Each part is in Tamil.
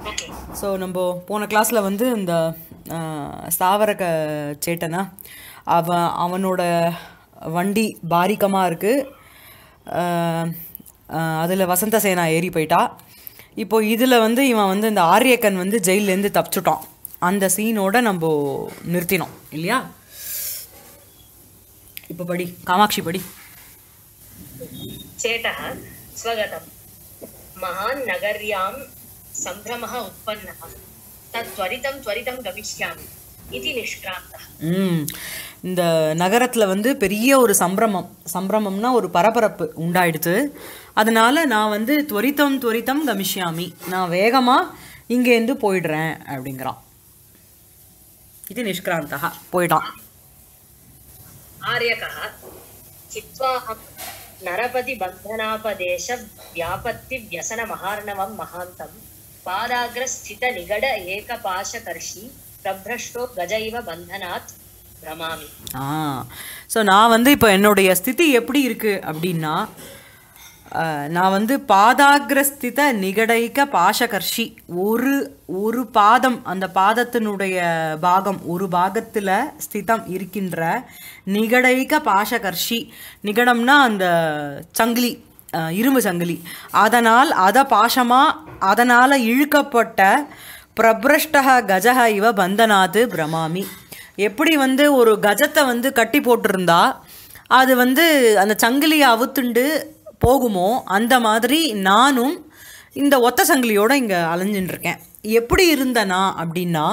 ஓகே ஸோ நம்ம போன கிளாஸில் வந்து இந்த ஆஹ், ஸ்தாவரக சேட்டனா அவன் அவனோட வண்டி பாரிக்கமாக இருக்குது அதில் வசந்த சேனா ஏறி போயிட்டா இப்போ இதில் வந்து இவன் வந்து இந்த ஆரியக்கன் வந்து ஜெயிலேருந்து தப்பிச்சுட்டான் அந்த சீனோட நம்ம நிறுத்தினோம் இல்லையா இப்போ படி காமாட்சி படி चेटः स्वगतं महान् नगर्यां सम्भ्रमः उत्पन्नः तत् त्वरितं त्वरितं गमिष्यामि इति निष्क्रान्तः ம் இந்த நகரத்தில் வந்து பெரிய ஒரு சம்பிரமம் சம்பிரமம்னா ஒரு பரபரப்பு உண்டாயிடுது அதனால நான் வந்து துவரித்தம் துவரித்தம் கமிஷ்யாமி நான் வேகமாக இங்கேருந்து போயிடுறேன் அப்படிங்கிறான் இது நிஷ்கிராந்தா போயிட்டான் आर्यकः चित्वाहं नरपतिबन्धनापदेशव्यापत्तिव्यसनमहार्णवं महान्तं पादाग्रस्थितनिगड एकपाशकर्षि प्रभ्रष्टो गज इव बन्धनात् भ्रमामि ஆ ஸோ நான் வந்து இப்போ என்னுடைய ஸ்திதி எப்படி இருக்குது அப்படின்னா அஹ், நான் வந்து பாதாகிரஸ்தித நிகடைக்க பாசகர்ஷி ஒரு ஒரு பாதம் அந்த பாதத்தினுடைய பாகம் ஒரு பாகத்தில் ஸ்திதம் இருக்கின்ற நிகடைக்க பாசகர்ஷி நிகடம்னா அந்த சங்கிலி அஹ், இரும்பு சங்கிலி அதனால் அதை பாசமாக அதனால் இழுக்கப்பட்ட பிரபிரஷ்டக கஜக இவ பந்தனாது பிரமாமி எப்படி வந்து ஒரு கஜத்தை வந்து கட்டி போட்டிருந்தா அது வந்து அந்த சங்கிலியை அவுத்துண்டு போகுமோ அந்த மாதிரி நானும் இந்த ஒத்த சங்கிலியோட இங்கே அலைஞ்சுட்டு இருக்கேன் எப்படி இருந்தனா அப்படின்னா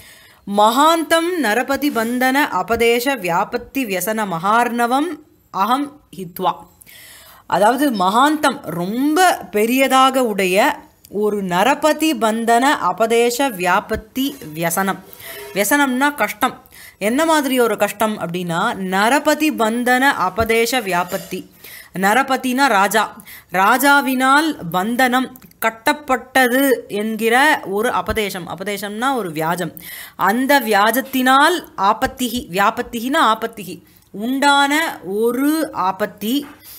மகாந்தம் நரபதி பந்தன அபதேச வியாபத்தி வியசன மகார்ணவம் அகம் ஹித்வா அதாவது மகாந்தம் ரொம்ப பெரியதாக உடைய ஒரு நரபதி பந்தன அபதேச வியாபத்தி வியசனம் வியசனம்னா கஷ்டம் என்ன மாதிரி ஒரு கஷ்டம் அப்படின்னா நரபதி பந்தன அபதேச வியாபத்தி நரபதினா ராஜா ராஜாவினால் பந்தனம் கட்டப்பட்டது என்கிற ஒரு அபதேசம் அபதேசம்னா ஒரு வியாஜம் அந்த வியாஜத்தினால் ஆபத்திகி வியாபத்திகினா ஆபத்திகி உண்டான ஒரு ஆபத்தி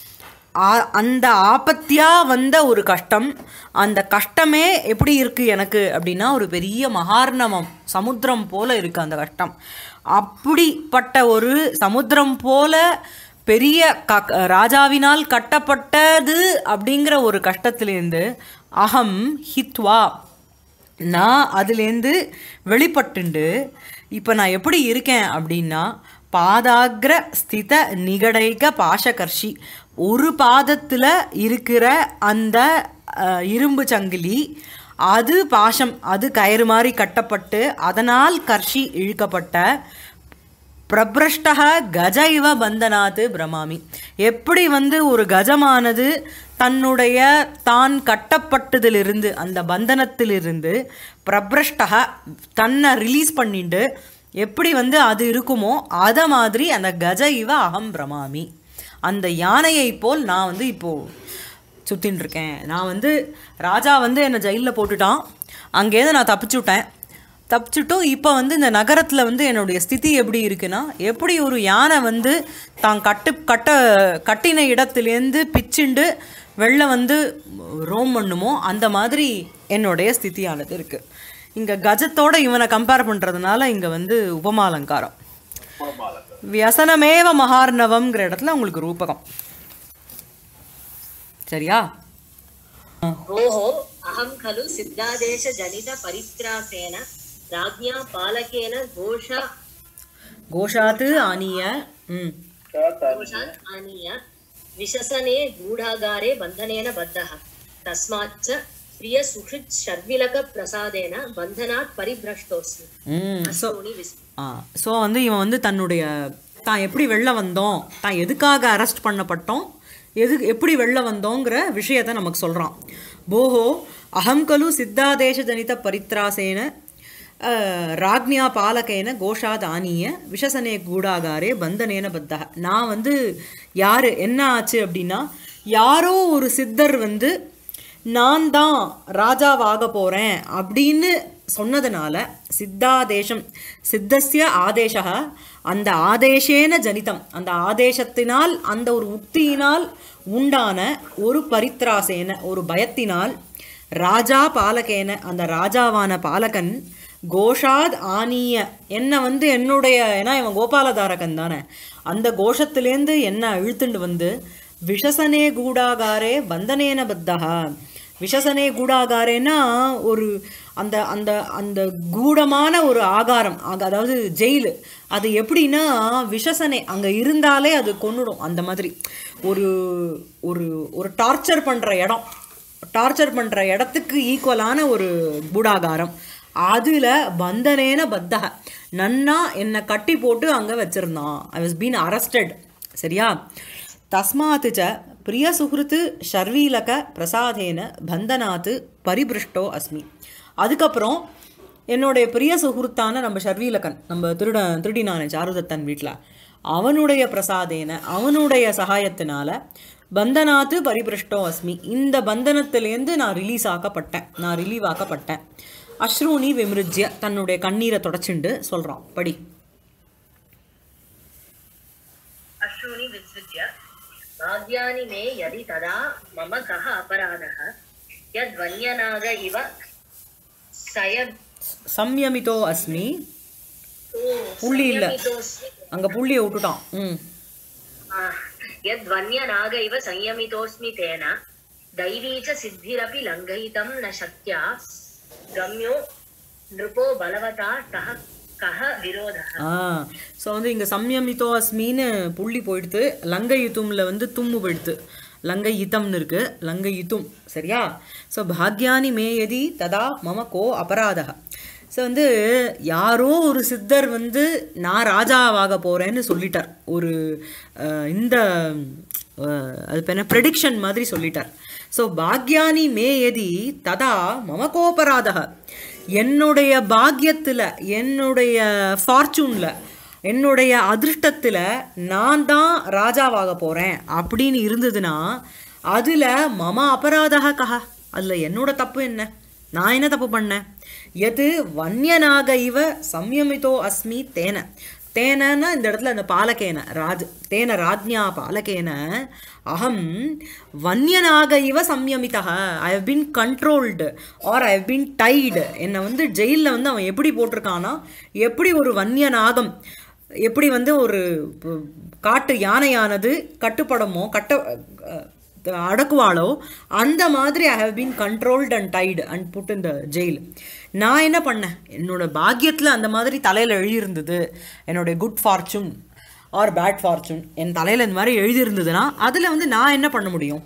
ஆ- அந்த ஆபத்தியா வந்த ஒரு கஷ்டம் அந்த கஷ்டமே எப்படி இருக்கு எனக்கு அப்படின்னா ஒரு பெரிய மகார்ணவம் சமுத்திரம் போல இருக்கு அந்த கஷ்டம் அப்படிப்பட்ட ஒரு சமுத்திரம் போல பெரிய க ராஜாவினால் கட்டப்பட்டது அப்படிங்கிற ஒரு கஷ்டத்திலேருந்து அகம் ஹித்வா நான் அதுலேருந்து வெளிப்பட்டுண்டு இப்போ நான் எப்படி இருக்கேன் அப்படின்னா பாதாகிர ஸ்தித நிகடைக பாசகர்ஷி ஒரு பாதத்தில் இருக்கிற அந்த அஹ், இரும்பு சங்கிலி அது பாசம் அது கயிறு மாதிரி கட்டப்பட்டு அதனால் கர்ஷி இழுக்கப்பட்ட பிரபிரஷ்டக கஜ இவ பந்தனாது பிரமாமி எப்படி வந்து ஒரு கஜமானது தன்னுடைய தான் கட்டப்பட்டதிலிருந்து அந்த பந்தனத்திலிருந்து பிரபிரஷ்டக தன்னை ரிலீஸ் பண்ணிட்டு எப்படி வந்து அது இருக்குமோ அதை மாதிரி அந்த கஜ இவ அகம் பிரமாமி அந்த யானையை போல் நான் வந்து இப்போது சுத்தின்னு இருக்கேன் நான் வந்து ராஜா வந்து என்னை ஜெயிலில் போட்டுட்டான் அங்கேருந்து நான் தப்பிச்சு விட்டேன் தப்பிச்சுட்டும் இப்போ வந்து இந்த நகரத்தில் வந்து என்னுடைய ஸ்திதி எப்படி இருக்குன்னா எப்படி ஒரு யானை வந்து தான் கட்டு கட்ட கட்டின இடத்துலேருந்து பிச்சுண்டு வெளில வந்து ரோம் பண்ணுமோ அந்த மாதிரி என்னுடைய ஸ்திதியானது இருக்குது இங்கே கஜத்தோட இவனை கம்பேர் பண்ணுறதுனால இங்கே வந்து உபமாலங்காரம் வியசனமேவ மகார்ணவம்ங்கிற இடத்துல உங்களுக்கு ரூபகம் சரியா भोः अहं खलु सिद्धादेशजनितपरित्रासेन राज्ञा पालकेन घोष கோஷாத்து ஆனிய ம் घोषात् आनीय विशसने गूढागारे बन्धनेन बद्धः तस्माच्च प्रियसुहृत् शर्विलकप्रसादेन बन्धनात् परिभ्रष्टोऽस्मि ம் ஸோ अश्रूणि विस्म ஆ ஸோ வந்து இவன் வந்து தன்னுடைய தான் எப்படி வெளில வந்தோம் தான் எதுக்காக அரெஸ்ட் பண்ணப்பட்டோம் எது எப்படி வெளில வந்தோங்கிற விஷயத்தை நமக்கு சொல்கிறான் போஹோ அகம் கலு சித்தாதேச ஜனித பரித்ராசேன அஹ், ராக்ஞா பாலகேன கோஷாத் ஆனிய விஷசனே கூடாகாரே பந்தனேன பத்தக நான் வந்து யார் என்ன ஆச்சு அப்படின்னா யாரோ ஒரு சித்தர் வந்து நான் தான் ராஜாவாக போகிறேன் அப்படின்னு சொன்னதுனால சித்தாதேசம் சித்தஸ்ய ஆதேசக அந்த ஆதேசேன ஜனிதம் அந்த ஆதேசத்தினால் அந்த ஒரு உக்தியினால் உண்டான ஒரு பரித்ராசேன ஒரு பயத்தினால் ராஜா பாலகேன அந்த ராஜாவான பாலகன் கோஷாத் ஆனிய என்னை வந்து என்னுடைய ஏன்னா இவன் கோபாலதாரகன் தானே அந்த கோஷத்துலேருந்து என்ன இழுத்துண்டு வந்து விஷசனே கூடாகாரே பந்தனேன பத்தகா விஷசனே கூடாகாரேன்னா ஒரு அந்த அந்த அந்த கூடமான ஒரு ஆகாரம் அங்க- அதாவது ஜெயிலு அது எப்படின்னா விஷசனே அங்கே இருந்தாலே அது கொன்னுடும் அந்த மாதிரி ஒரு ஒரு ஒரு டார்ச்சர் பண்ணுற இடம் டார்ச்சர் பண்ணுற இடத்துக்கு ஈக்குவலான ஒரு கூடாகாரம் அதில் பந்தனேன பத்தக நன்னா என்னை கட்டி போட்டு அங்கே வச்சிருந்தான் ஐ வாஸ் பீன் அரஸ்டட் சரியா தஸ்மாத் ச பிரிய சுகிருத்து ஷர்வீலக பிரசாதேன பந்தனாத்து பரிபிருஷ்டோ அஸ்மி அதுக்கப்புறம் என்னுடைய பிரிய சுகுருத்தான நம்ம ஷர்வீலகன் நம்ம திருட திருடினானே சாருதத்தன் வீட்டில் அவனுடைய பிரசாதேன அவனுடைய சகாயத்தினால பந்தனாத்து பரிபிருஷ்டோ அஸ்மி இந்த பந்தனத்திலேருந்து நான் ரிலீஸ் ஆக்கப்பட்டேன் நான் ரிலீவ் ஆக்கப்பட்டேன் அஸ்ரூனி விமிருஜ்ய தன்னுடைய கண்ணீரை தொடச்சுண்டு சொல்கிறான் படி अश्रूणि विसृज्य भाग्यानि मे यदि तदा मम कः अपराधः यद्वन्यनाग इव सय சம்யமிதோ அஸ்மி புள்ளி இல்ல. संयमितोऽस्मि அங்கே புள்ளியை விட்டுட்டான் ம் आ, यद्वन्यनाग इव संयमितोऽस्मि तेन दैवी च सिद्धिरपि लङ्घयितं न शक्या गम्यो नृपो बलवता कः कः विरोधः ஆ ஸோ வந்து இங்கே சம்யமிதோ அஸ்மின்னு புள்ளி போயிடுத்து லங்கை யுத்தும்ல வந்து தும்மு போயிடுத்து லங்கை யுத்தம்னு இருக்கு லங்கை யுத்தும் சரியா ஸோ பாக்யானி மே எதி ததா மம கோ அபராதக ஸோ வந்து யாரோ ஒரு சித்தர் வந்து நான் ராஜாவாக போகிறேன்னு சொல்லிட்டார் ஒரு அஹ், இந்த அஹ், அது பேர் என்ன ப்ரெடிக்ஷன் மாதிரி சொல்லிட்டார் ஸோ பாக்யானி மே எதி ததா மம கோபராதக என்னுடைய பாக்கியத்தில் என்னுடைய ஃபார்ச்சூனில் என்னுடைய அதிர்ஷ்டத்தில் நான் தான் ராஜாவாக போகிறேன் அப்படின்னு இருந்ததுன்னா அதில் மம அபராதக கஹ அதில் என்னோட தப்பு என்ன நான் என்ன தப்பு பண்ணேன் எது வன்யனாக இவ சம்யமிதோ அஸ்மி தேன தேனன்னா இந்த இடத்துல அந்த பாலகேன ராஜ் தேன ராஜ்ஞா பாலகேன அகம் வன்யனாக இவ சம்யமிதா I have been controlled or I have been tied என்னை வந்து ஜெயிலில் வந்து அவன் எப்படி போட்டிருக்கானா எப்படி ஒரு வன்யநாகம் எப்படி வந்து ஒரு ப- காட்டு யானையானது கட்டுப்படமோ கட்ட அஹ், அடக்குவாளோ அந்த மாதிரி I have been controlled and tied and put in the jail நான் என்ன பண்ணேன் என்னோட பாக்கியத்தில் அந்த மாதிரி தலையில் எழுதியிருந்தது என்னுடைய good fortune or bad fortune என் தலையில் இந்த மாதிரி எழுதியிருந்ததுன்னா அதில் வந்து நான் என்ன பண்ண முடியும்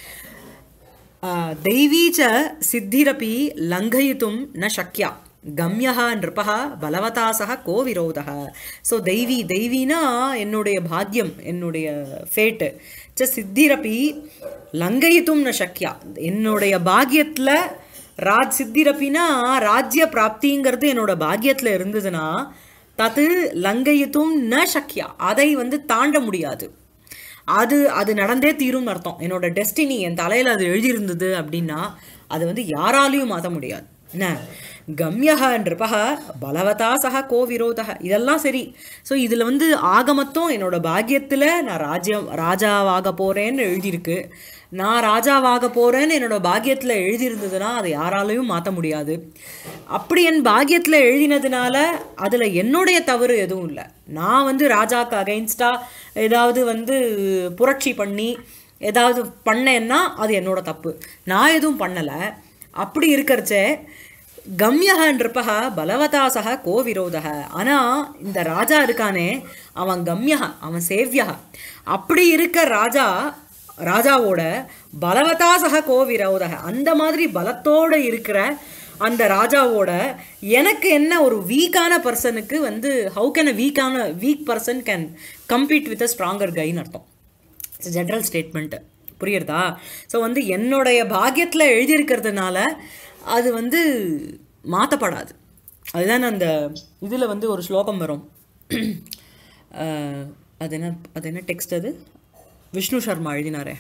दैवी च सिद्धिरपि लङ्घयितुं न शक्या गम्यः नृपः பலவதா சக கோ விரோதः ஸோ தெய்வி தெய்வீனா என்னுடைய பாக்யம் என்னுடைய ஃபேட்டு ச சித்திரப்பி லங்கயித்தும் ந சக்யா என்னுடைய பாக்யத்தில் ராஜ் சித்திரப்பினா ராஜ்ய பிராப்திங்கிறது என்னோட பாக்யத்தில் இருந்ததுன்னா தது லங்கயித்தும் ந சக்யா அதை வந்து தாண்ட முடியாது அது அது நடந்தே தீரும்னு அர்த்தம் என்னோட டெஸ்டினி என் தலையில் அது எழுதியிருந்தது அப்படின்னா அது வந்து யாராலையும் மாற்ற முடியாது என்ன கம்யக நிருபக பலவதா சக கோ விரோதக இதெல்லாம் சரி ஸோ இதில் வந்து ஆகமத்தும் என்னோட பாக்கியத்தில் நான் ராஜ்யம் ராஜாவாக போகிறேன்னு எழுதியிருக்கு நான் ராஜாவாக போகிறேன்னு என்னோட பாக்கியத்தில் எழுதியிருந்ததுன்னா அதை யாராலையும் மாற்ற முடியாது அப்படி என் பாக்கியத்தில் எழுதினதுனால அதில் என்னுடைய தவறு எதுவும் இல்லை நான் வந்து ராஜாக்கு அகைன்ஸ்டாக ஏதாவது வந்து புரட்சி பண்ணி ஏதாவது பண்ணேன்னா அது என்னோட தப்பு நான் எதுவும் பண்ணலை அப்படி இருக்கிறச்சே கம்யகன்றப்பக பலவதாசக கோ விரோதக ஆனால் இந்த ராஜா இருக்கானே அவன் கம்யக அவன் சேவ்யக அப்படி இருக்க ராஜா ராஜாவோட பலவதாசக கோ விரோதக அந்த மாதிரி பலத்தோடு இருக்கிற அந்த ராஜாவோட எனக்கு என்ன ஒரு வீக்கான பர்சனுக்கு வந்து ஹவு கேன் அ வீக்கான weak person can compete with a stronger கைன்னு அர்த்தம் இட்ஸ் ஜென்ரல் ஸ்டேட்மெண்ட்டு புரியுறதா ஸோ வந்து என்னுடைய பாக்கியத்தில் எழுதியிருக்கிறதுனால அது வந்து மாற்றப்படாது அதுதான் அந்த இதில் வந்து ஒரு ஸ்லோகம் வரும் அஹ், அது என்ன அது என்ன டெக்ஸ்ட் அது விஷ்ணு சர்மா எழுதினாரே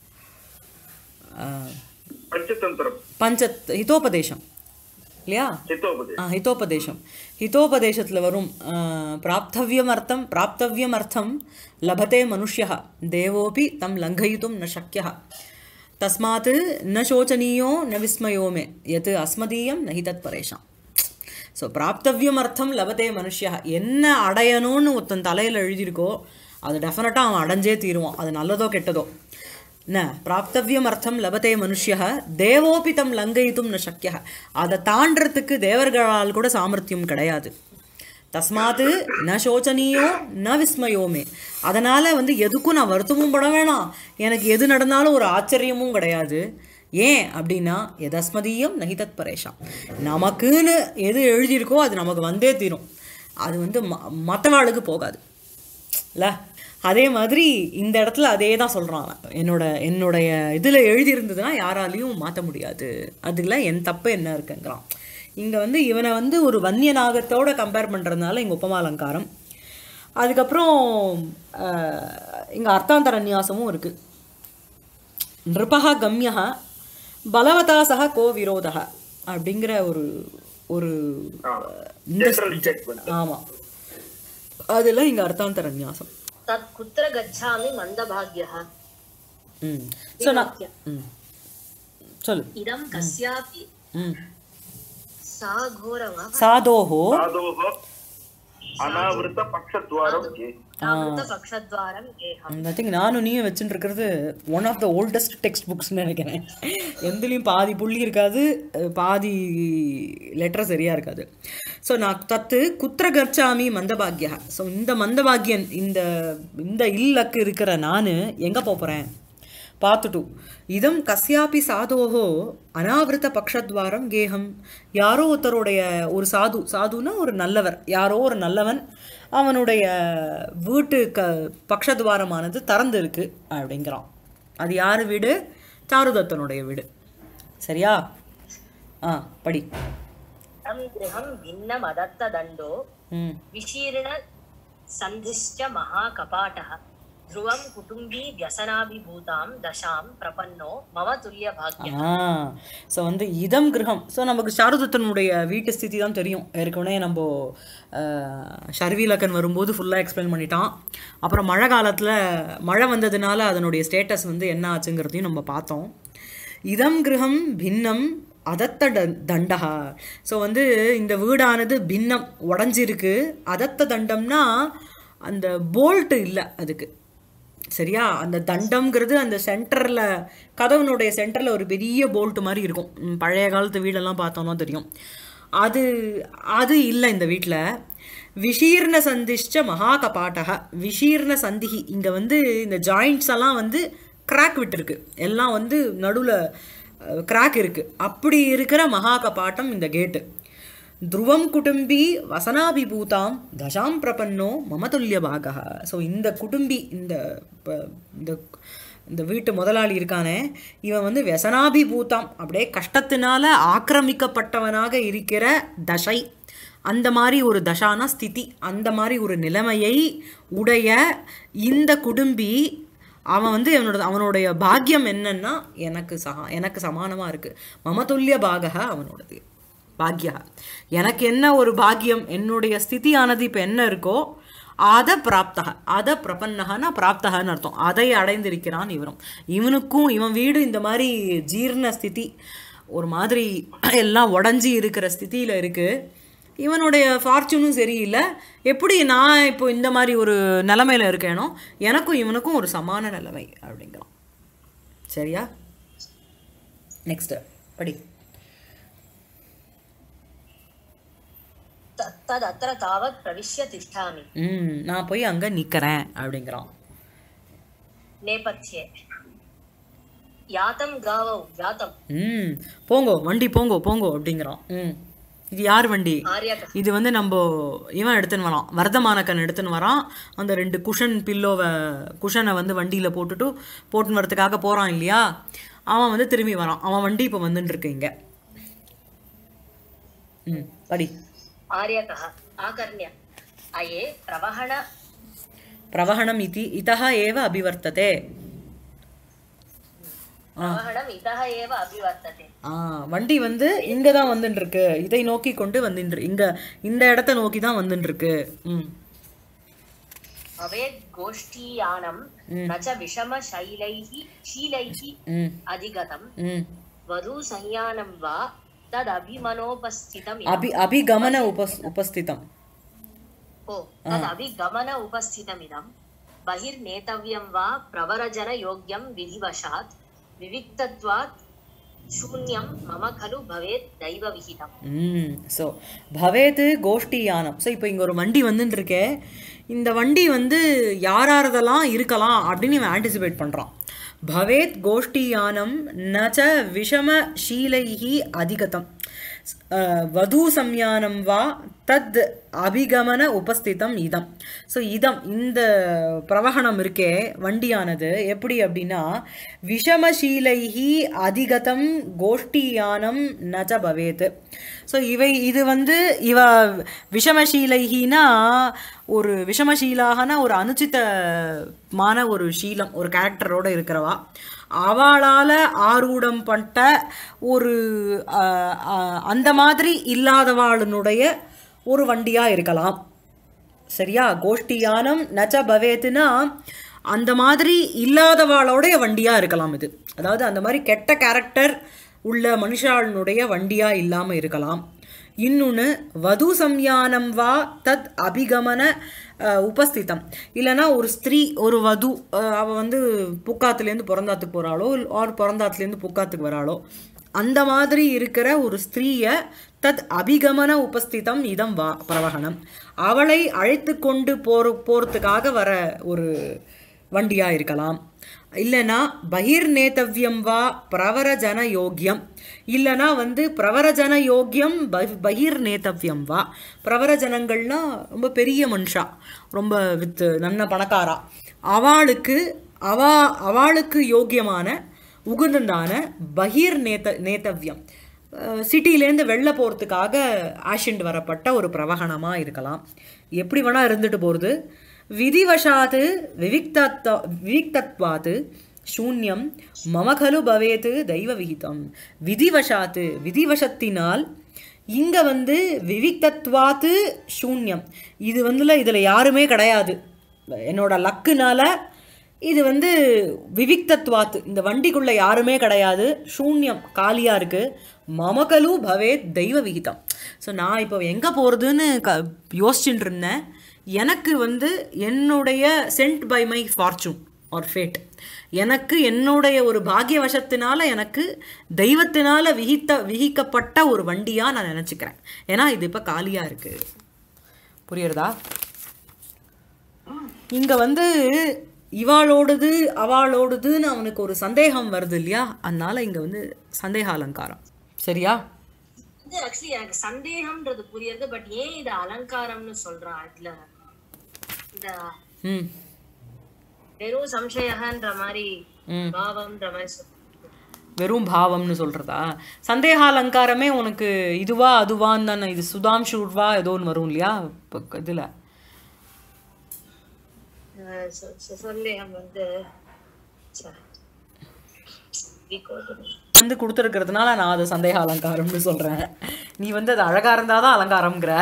அஹ், பஞ்சதந்திரம் பஞ்சத் ஹிதோபதேசம் இல்லையா ஹிதோபதே ஆ ஹிதோபதேசம் ஹிதோபதேசத்தில் வரும் ஆ, பிராப்தவ்யம் அர்த்தம் பிராப்தவ்யம் அர்த்தம் லபதே மனுஷ்யா தேவோபி தம் லங்கயித்தும் ந சக்கியா தஸ்மாத் ந சோச்சனீயோ ந விஸ்மயோமே எது அஸ்மதீயம் நஹி தத் பரேஷாம் ஸோ பிராப்தவியம் அர்த்தம் லபத்தே மனுஷியா என்ன அடையணும்னு ஒருத்தன் தலையில் எழுதியிருக்கோ அது டெஃபினட்டாக அவன் அடைஞ்சே தீருவான் அது நல்லதோ கெட்டதோ ந பிராப்தவியம் அர்த்தம் லபத்தே மனுஷியா தேவோபி தம் லங்கயித்தும் ந சக்கிய அதை தாண்டறதுக்கு தேவர்களால் கூட சாமர்த்தியம் கிடையாது தஸ்மாத்து ந சோச்சனீயோ ந விஸ்மயோமே அதனால் வந்து எதுக்கும் நான் வருத்தமும் பட வேணாம் எனக்கு எது நடந்தாலும் ஒரு ஆச்சரியமும் கிடையாது ஏன் அப்படின்னா எதஸ்மதீயம் நஹிதத் பரேஷாம் நமக்குன்னு எது எழுதியிருக்கோ அது நமக்கு வந்தே தீரும் அது வந்து ம மற்றவாளுக்கு போகாது இல்ல அதே மாதிரி இந்த இடத்துல அதே தான் சொல்கிறான் அவன். என்னோட என்னுடைய இதில் எழுதியிருந்ததுன்னா யாராலையும் மாற்ற முடியாது அதுல என் தப்பு என்ன இருக்குங்கிறான் இங்கே வந்து இவனை வந்து ஒரு வன்னிய நாகத்தோட கம்பேர் பண்ணுறதுனால இங்கே உபமாலங்காரம் அதுக்கப்புறம் இங்கே அர்த்தாந்தர நியாசமும் இருக்குது நிருபா கம்யா பலவதா சக கோ விரோதா அப்படிங்கிற ஒரு ஒரு இந்த General statement. ஆமாம் அதில் இங்கே அர்த்தாந்தர நியாசம் तत् कुत्र गच्छामि मन्दभाग्यः ம் ஸோ நான் ம் சொல்லு इदं कस्यापि ம் सा घोरवा சாதோஹோ साधोः अनावृत पक्षद्वारं के अमृतपक्षद्वारं गेहम् ஐ திங்க் நானும் நீயும் வச்சுட்டு இருக்கிறது one of the oldest text புக்ஸ்னு நினைக்கிறேன் எதுலேயும் பாதி புள்ளி இருக்காது அஹ் பாதி லெட்டர் சரியாக இருக்காது ஸோ நான் தத்து குத்திர கர்ச்சாமி மந்தபாக்யா ஸோ இந்த மந்தபாக்யன் இந்த இந்த இல்லக்கு இருக்கிற நான் எங்கே போகிறேன் பார்த்துட்டு இதம் கஸ்யாபி சாதோஹோ அனாவிருத்த பக்ஷத்வாரம் கேகம் யாரோ ஒருத்தருடைய ஒரு சாது சாதுன்னா ஒரு நல்லவர் யாரோ ஒரு நல்லவன் அவனுடைய வீட்டு க பக்ஷத்வாரமானது திறந்து இருக்கு அப்படிங்கிறான் அது யார் வீடு சாருதத்தனுடைய வீடு சரியா ஆ படி तं गृहं भिन्नमदत्तदण्डो ம் विशीर्ण सन्धिश्च महाकपाटः ध्रुवं कुटुम्बी व्यसनाभिभूतां दशां प्रपन्नो मम तुल्यभाग्यः ஆ ஸோ வந்து இதம் கிரகம் ஸோ நமக்கு சாருதத்தனுடைய வீட்டு ஸ்திதி தான் தெரியும் ஏற்கனவே நம்ம ஷர்வீலக்கன் வரும்போது ஃபுல்லாக எக்ஸ்பிளைன் பண்ணிட்டான் அப்புறம் மழை காலத்தில் மழை வந்ததுனால அதனுடைய ஸ்டேட்டஸ் வந்து என்ன ஆச்சுங்கிறதையும் நம்ம பார்த்தோம் இதம் கிரகம் பின்னம் அதத்த ட தண்டகா ஸோ வந்து இந்த வீடானது பின்னம் உடஞ்சிருக்கு அதத்த தண்டம்னா அந்த போல்ட்டு இல்லை அதுக்கு சரியா அந்த தண்டம்ங்கிறது அந்த சென்டரில் கதவுனுடைய சென்டரில் ஒரு பெரிய போல்ட் மாதிரி இருக்கும் ம், பழைய காலத்து வீடெல்லாம் பார்த்தோம்னா தெரியும் அது அது இல்லை இந்த வீட்டில் விஷீர்ண சந்திஷ்ட மகா கபாட்டக விஷீர்ண சந்திகி இங்கே வந்து இந்த ஜாயிண்ட்ஸ் எல்லாம் வந்து கிராக் விட்டுருக்கு எல்லாம் வந்து நடுவில் கிராக் இருக்குது அப்படி இருக்கிற மகா கபாட்டம் இந்த கேட்டு துருவம் குடும்பி வசனாபிபூதாம் தசாம் பிரபன்னோ மம துல்லிய பாகா ஸோ இந்த குடும்பி இந்த ப- இந்த இந்த வீட்டு முதலாளி இருக்கானே இவன் வந்து व्यसनाபிபூதாம் அப்படியே கஷ்டத்தினால ஆக்கிரமிக்கப்பட்டவனாக இருக்கிற தசை அந்த மாதிரி ஒரு தசானா ஸ்திதி அந்த மாதிரி ஒரு நிலைமையை உடைய இந்த குடும்பி அவன் வந்து அவனோட அவனுடைய பாக்கியம் என்னன்னா எனக்கு சகா எனக்கு சமானமாக இருக்குது மமதுல்லிய பாகக அவனோடது பாக்யா எனக்கு என்ன ஒரு பாக்கியம் என்னுடைய ஸ்திதியானது இப்போ என்ன இருக்கோ அதை பிராப்தக அதை பிரபன்னகனா பிராப்தகன்னு அர்த்தம் அதை அடைந்திருக்கிறான் இவரும் இவனுக்கும் இவன் வீடு இந்த மாதிரி ஜீர்ண ஸ்திதி ஒரு மாதிரி எல்லாம் உடஞ்சி இருக்கிற ஸ்திதியில் இருக்குது இவனுடைய ஃபார்ச்சூனும் சரியில்லை எப்படி நான் இப்போ இந்த மாதிரி ஒரு நிலமையில இருக்கேனோ எனக்கும் இவனுக்கும் ஒரு சமான நிலைமை அப்படிங்கிறான் சரியா நெக்ஸ்ட் படி त- तदत्र तावत् प्रविश्य तिष्ठामि ம் நான் போய் அங்கே நிற்கிறேன் அப்படிங்கிறான் नेपथ्ये यातं गावौ यातं ம் போங்கோ வண்டி போங்கோ போங்கோ அப்படிங்கிறான் ம் இது யார் வண்டி आर्यक இது வந்து நம்ம இவன் எடுத்துன்னு வரான் வர்தமானக்கன் எடுத்துன்னு வரான் அந்த ரெண்டு குஷன் பில்லோவை குஷனை வந்து வண்டியில் போட்டுட்டு போட்டுன்னு வரதுக்காக போகிறான் இல்லையா அவன் வந்து திரும்பி வரான் அவன் வண்டி இப்போ வந்துட்டு இருக்கு இங்கே ம் படி आर्यकः आकर्ण्य अये प्रवहण பிரவகணம் இதி இதः ஏவ அபிவர்த்ததே प्रवहणम् इतः एव अभिवर्तते ஆ வண்டி வந்து இங்கே தான் வந்துட்டு இருக்கு இதை நோக்கி கொண்டு வந்துட்டு இங்கே இந்த இடத்த நோக்கி தான் வந்துட்டு இருக்கு ம் भवेत् गोष्ठीयानं न च विषमशैलैः शीलैः ம் अधिगतं ம் वधूसंयानं वा तदभिमनोपस्थितम् அபி அபிகமன உபஸ் உபஸ்திதம் ओ तदभिगमन उपस्थितमिदं बहिर्नेतव्यं वा प्रवरजनयोग्यं विधिवशात् विविक्तत्वात् शून्यं मम खलु भवेत् दैवविहितम् ம் ஸோ பவேது கோஷ்டி யானம் ஸோ இப்போ இங்கே ஒரு வண்டி வந்துட்டு இருக்கே இந்த வண்டி வந்து யாராரதெல்லாம் இருக்கலாம் அப்படின்னு இவன் ஆன்டிசிபேட் பண்ணுறான் பவேத் கோஷ்டி யானம் நச்ச விஷம ஷீலைஹி அதிகதம் அஹ், வது சம்யானம் வா தத் அபிகமன உபஸ்திதம் இதம் ஸோ இதம் இந்த பிரவகணம் இருக்கே வண்டியானது எப்படி அப்படின்னா விஷமசீலைஹி அதிகதம் கோஷ்டியானம் நச்ச பவேத் ஸோ இவை இது வந்து இவ விஷமசீலைஹினா ஒரு விஷமசீலாகனா ஒரு அனுச்சிதமான ஒரு சீலம் ஒரு கேரக்டரோட இருக்கிறவா அவளால் ஆரூடம் பட்ட ஒரு அஹ், அஹ், அந்த மாதிரி இல்லாதவாளுனுடைய ஒரு வண்டியாக இருக்கலாம் சரியா கோஷ்டியானம் நச்ச பவேத்துனா அந்த மாதிரி இல்லாதவாளோடைய வண்டியாக இருக்கலாம் இது அதாவது அந்த மாதிரி கெட்ட கேரக்டர் உள்ள மனுஷாளுடைய வண்டியாக இல்லாமல் இருக்கலாம் இன்னொன்று வது சம்யானம் வா தத் அபிகமன அஹ், உபஸ்திதம் இல்லைன்னா ஒரு ஸ்திரீ ஒரு வது அஹ், அவ வந்து புக்காத்துலேருந்து பிறந்தாத்துக்கு போகிறாளோ ஆர் பிறந்தாத்துலேருந்து புக்காத்துக்கு வராளோ அந்த மாதிரி இருக்கிற ஒரு ஸ்திரீயை தத் அபிகமன உபஸ்திதம் இதம் வா பிரவகணம் அவளை அழைத்து கொண்டு போற போகிறதுக்காக வர ஒரு வண்டியாக இருக்கலாம் இல்லைனா பகிர் நேத்தவ்யம் வா பிரவரஜன யோக்கியம் இல்லைனா வந்து பிரவரஜன யோக்கியம் ப- பகிர் நேத்தவ்யம் வா பிரவரஜனங்கள்னா ரொம்ப பெரிய மனுஷா ரொம்ப வித் நல்ல பணக்காரா அவளுக்கு அவா அவளுக்கு யோக்கியமான உகுந்ததான பகிர் நேத்த நேத்தவ்யம் சிட்டிலேருந்து வெளில போகிறதுக்காக ஆஷிண்டு வரப்பட்ட ஒரு பிரவகணமாக இருக்கலாம் எப்படி வேணால் இருந்துட்டு போகிறது விதிவசாத்து விவிக்தத் விவிக்தத்வாத்து சூன்யம் மமகலு பவேத்து தெய்வ விகிதம் விதிவசாத்து விதிவசத்தினால் இங்கே வந்து விவிக்தத்வாத்து சூன்யம் இது வந்துல இதில் யாருமே கிடையாது என்னோட லக்குனால இது வந்து விவிக்தத்வாத்து இந்த வண்டிக்குள்ள யாருமே கிடையாது சூன்யம் காலியாக இருக்குது மமகலு பவேத் தெய்வ விகிதம் ஸோ நான் இப்போ எங்கே போகிறதுன்னு க யோசிச்சுட்டு இருந்தேன் எனக்கு வந்து என்னுடைய sent by my fortune or fate எனக்கு என்னுடைய ஒரு பாக்கியவசத்தினால எனக்கு தெய்வத்தினால விகித்த விகிக்கப்பட்ட ஒரு வண்டியாக நான் நினச்சிக்கிறேன் ஏன்னா இது இப்போ காலியாக இருக்குது புரியுறதா இங்க வந்து இவாளோடது அவளோடதுன்னு அவனுக்கு ஒரு சந்தேகம் வருது இல்லையா அதனால இங்க வந்து சந்தேக அலங்காரம் சரியா இது ஆக்சுவலி எனக்கு சந்தேகம்ன்றது புரியுது பட் ஏன் இது அலங்காரம்னு சொல்றான் இதுல இந்த ம் வெறும் சம்சயகன்ற மாதிரி ம் பாவம்ன்ற மாதிரி சொல்றான். வெறும் பாவம்னு சொல்றதா சந்தேக அலங்காரமே உனக்கு இதுவா அதுவான்னு தானே இது சுதாம்ஷூர்வா ஏதோ ஒன்று வரும் இல்லையா இப்போ இதில் அஹ் சொ- சொ- சந்தேகம் வந்து ச்சே. Recall பண்ணு. வந்து கொடுத்துருக்கிறதுனால நான் அது சந்தேக அலங்காரம்னு சொல்றேன் நீ வந்து அது அழகா இருந்தாதான் அலங்காரம்ங்கிற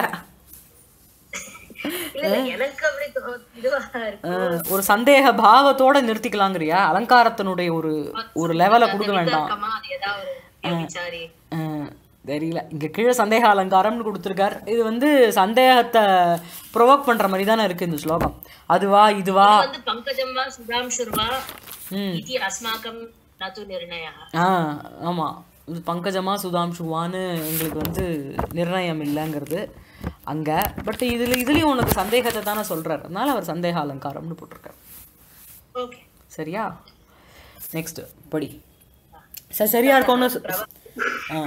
இல்ல, இல்ல, எனக்கு அப்படி தோ- இதுவா இருக்கு அஹ், ஒரு சந்தேக பாவத்தோட நிறுத்திக்கலாங்கிறியா அலங்காரத்தினுடைய ஒரு ஒரு லெவலை கொடுக்க வேண்டாம் விதர்க்கமா அது ஏதாவது ஒரு விசாரி அஹ், தெரியல இங்க கீழே சந்தேக அலங்காரம்னு கொடுத்துருக்கார் இது வந்து சந்தேகத்தை ப்ரொவோக் பண்ற மாதிரி தானே இருக்கு இந்த ஸ்லோகம் அதுவா இதுவா வந்து பங்கஜம் வா சுதாம்சுர்வா ம் இது அஸ்மாக்கம் நது நிர்ணயா ஆ ஆமாம் இது பங்கஜமா சுதாம்சுவான்னு எங்களுக்கு வந்து நிர்ணயம் இல்லைங்கிறது அங்கே பட் இதில் இதுலேயும் உனக்கு சந்தேகத்தை தானே சொல்கிறார் அதனால அவர் சந்தேக அலங்காரம்னு போட்டிருக்கார் ஓகே சரியா நெக்ஸ்ட் படி சரி சரியா இருக்கும்னு சொ- ஆ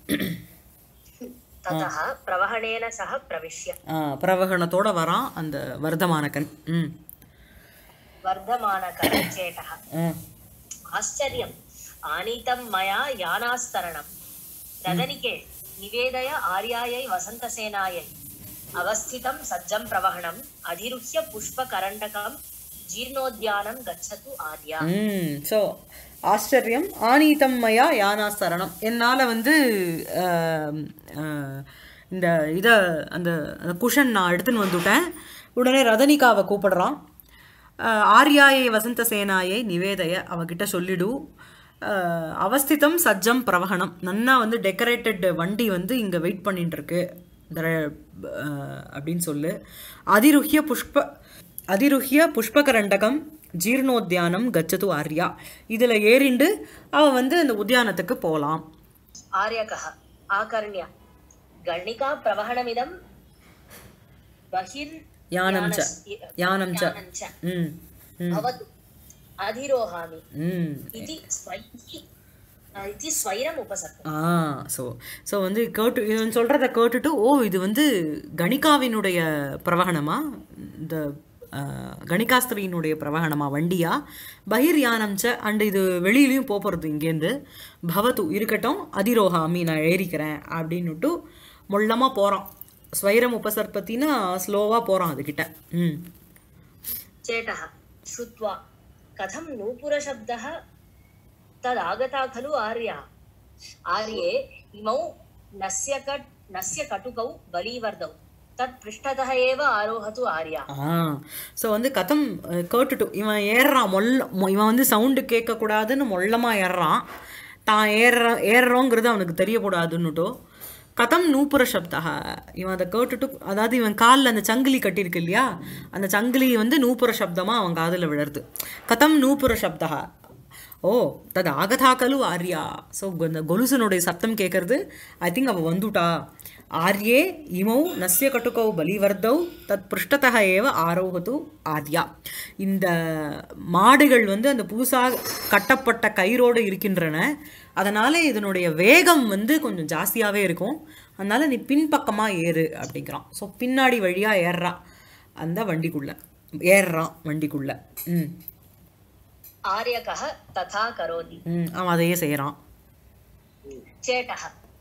ततः प्रवहणेन सह प्रविश्य ஆ பிரவகணத்தோட வரான் அந்த வர்தமானகன் ம் वर्धमानकरचेटः ம் आश्चर्यम् आनीतं मया यानास्तरणं रदनिके निवेदय आर्यायै वसन्तसेनायै अवस्थितं सज्जं प्रवहणम् अधिरुह्य पुष्पकरण्डकं जीर्णोद्यानं गच्छतु आर्या ம் ஸோ ஆச்சரியம் ஆனீதம் மயா யானாஸ்தரணம் என்னால் வந்து ஆம், ஆ, இந்த இதை அந்த அந்த குஷன் நான் எடுத்துன்னு வந்துவிட்டேன் உடனே ரதனிகாவை கூப்பிடுறான் அஹ், ஆர்யாயை வசந்த சேனாயை நிவேதைய அவகிட்ட சொல்லிடு அஹ், அவஸ்திதம் சஜ்ஜம் பிரவகணம் நன்னா வந்து டெக்கரேட்டட் வண்டி வந்து இங்கே வெயிட் பண்ணிட்டு இருக்கு தர- அஹ், அப்படின்னு சொல்லு அதிருஹ்ய புஷ்ப அதிருஹ்ய புஷ்பகரண்டகம் ஜீர்ணோத்தியானம் கச்சது ஆர்யா இதில் ஏறிண்டு அவ வந்து அந்த உத்தியானத்துக்கு போகலாம் आर्यकः आकर्ण्य गणिका प्रवहणमिदं बहिर् யானம் ச யானம் ச यानं च ம் ம் भवतु अधिरोहामि ம் इति स्वैः इति स्वैरम् उपसर्गम् ஆ ஸோ ஸோ வந்து கேட்டு இவன் சொல்கிறத கேட்டுட்டு ஓ இது வந்து கணிகாவினுடைய பிரவகணமா இந்த ஆ, கணிகாஸ்திரியினுடைய பிரவகணமா வண்டியா பகிர் யானம் ச அண்ட் இது வெளியிலையும் போக போகிறது இங்கேருந்து பவத்து இருக்கட்டும் அதிரோகாமி நான் ஏறிக்கிறேன் அப்படின்னுட்டு மொள்ளமாக போகிறான் ஸ்வைரம் உபசர்பத்தினா ஸ்லோவாக போகிறான் அதுக்கிட்ட ம் चेटः श्रुत्वा कथं नूपुरशब्दः तदागता खलु आर्या आर्ये इमौ नस्य कट् नस्य कटुकौ बलीवर्दौ तत् पृष्ठतः एव आरोहतु आर्या ஆ ஸோ வந்து கதம் அஹ், கேட்டுட்டு இவன் ஏறுறான் மொல்ல மொ- இவன் வந்து சவுண்டு கேட்கக்கூடாதுன்னு மொல்லமாக ஏறுறான் தான் ஏறுற ஏறுறோங்கிறது அவனுக்கு தெரியக்கூடாதுன்னுட்டோ கதம் நூப்புர சப்தா இவன் அதை கேட்டுட்டு அதாவது இவன் காலில் அந்த சங்கிலி கட்டியிருக்கு இல்லையா அந்த சங்கிலி வந்து நூப்புர சப்தமாக அவன் காதில் விழருது கதம் நூப்புர சப்தா ஓ தது ஆகதா கலு ஆர்யா ஸோ இந்த கொலுசனுடைய சத்தம் கேட்கறது ஐ திங்க் அவள் வந்துட்டா ஆர்யே இமௌ நஸ்ய கட்டுக்கௌ பலிவர்தௌ தத் பிருஷ்டத்தக ஏவ ஆரோகத்து ஆர்யா இந்த மாடுகள் வந்து அந்த புதுசாக கட்டப்பட்ட கயிறோடு இருக்கின்றன அதனால இதனுடைய வேகம் வந்து கொஞ்சம் ஜாஸ்தியாகவே இருக்கும் அதனால நீ பின்பக்கமாக ஏறு அப்படிங்கிறான் ஸோ பின்னாடி வழியாக ஏறுறான் அந்த வண்டிக்குள்ள ஏறுறான் வண்டிக்குள்ள ம் आर्यकः तथा करोति ம் அவன் அதையே செய்கிறான் चेटः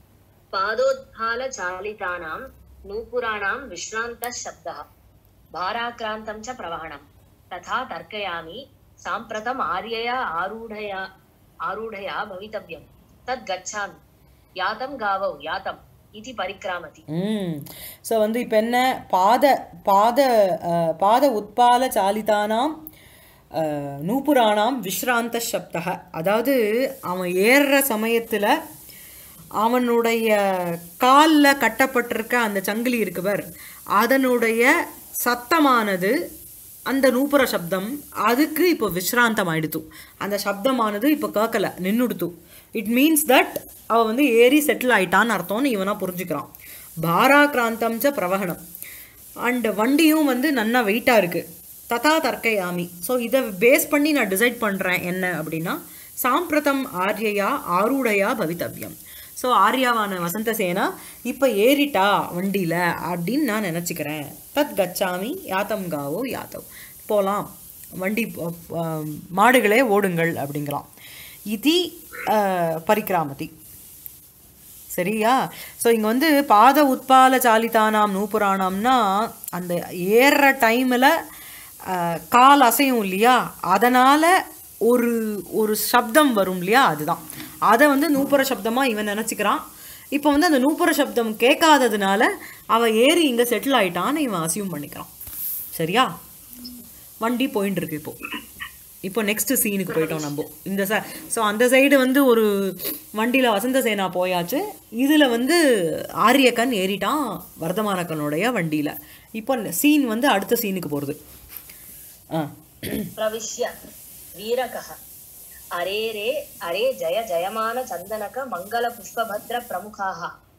पादोद्धालचालितानां नूपुराणां विश्रान्तः शब्दः भाराक्रान्तं च प्रवहणं तथा तर्कयामि साम्प्रतम् आर्यया आरूढया आरूढया भवितव्यं तद् गच्छामि यातं गावौ यातम् इति परिक्रामति ம் ஸோ வந்து இப்போ என்ன பாத பாத அஹ், பாத உட்பால சாலிதானாம் அஹ், நூபுராணாம் விஸ்ராந்த சப்தக அதாவது அவன் ஏறுற சமயத்தில் அவனுடைய காலில் கட்டப்பட்டிருக்க அந்த சங்கிலி இருக்குவர் அதனுடைய சத்தமானது அந்த நூப்புர சப்தம் அதுக்கு இப்போ விஸ்ராந்தம் ஆயிடுத்து அந்த சப்தமானது இப்போ கேட்கல நின்னுடுத்து இட் மீன்ஸ் தட் அவ வந்து ஏறி செட்டில் ஆயிட்டான்னு அர்த்தம்னு இவனா புரிஞ்சுக்கிறான் பாராக்ராந்தம் ச பிரவகணம் அண்ட் வண்டியும் வந்து நன்னா வெயிட்டாக இருக்குது ததா தர்க்கயாமி ஸோ இதை பேஸ் பண்ணி நான் டிசைட் பண்ணுறேன் என்ன அப்படின்னா சாம்பிரதம் ஆர்யயா ஆரூடையா பவித்தவ்யம் ஸோ ஆர்யாவான வசந்த சேனா இப்போ ஏறிட்டா வண்டியில் அப்படின்னு நான் நினச்சிக்கிறேன் தத் கச்சாமி யாத்தம் காவோ யாத்தவ் போகலாம் வண்டி போ- ஆம், மாடுகளே ஓடுங்கள் அப்படிங்கிறான் இதி அஹ், பரிக்கிராமதி சரியா ஸோ இங்கே வந்து பாத உட்பால சாலிதானாம் நூபுராணம்னா அந்த ஏறுற டைமில் கால் அசையும் இல்லையா அதனால் ஒரு ஒரு சப்தம் வரும் இல்லையா அதுதான் அதை வந்து நூப்புர சப்தமாக இவன் நினச்சிக்கிறான் இப்போ வந்து அந்த நூப்புர சப்தம் கேட்காததுனால அவன் ஏறி இங்கே செட்டில் ஆயிட்டான்னு இவன் அசியூம் பண்ணிக்கிறான் சரியா வண்டி போயின்னு இருக்கு இப்போ இப்போ நெக்ஸ்ட் சீனுக்கு போயிட்டோம் நம்ம இந்த ச ஸோ அந்த சைடு வந்து ஒரு வண்டியில் வசந்த சேனா போயாச்சு இதில் வந்து ஆரியக்கன் ஏறிட்டான் வர்தமானக்கனுடைய வண்டியில் இப்போ சீன் வந்து அடுத்த சீனுக்கு போகிறது ஆ प्रविश्य वीरकः अरे रे अरे जय जयमान चन्दनक मङ्गल पुष्पभद्र प्रमुखाः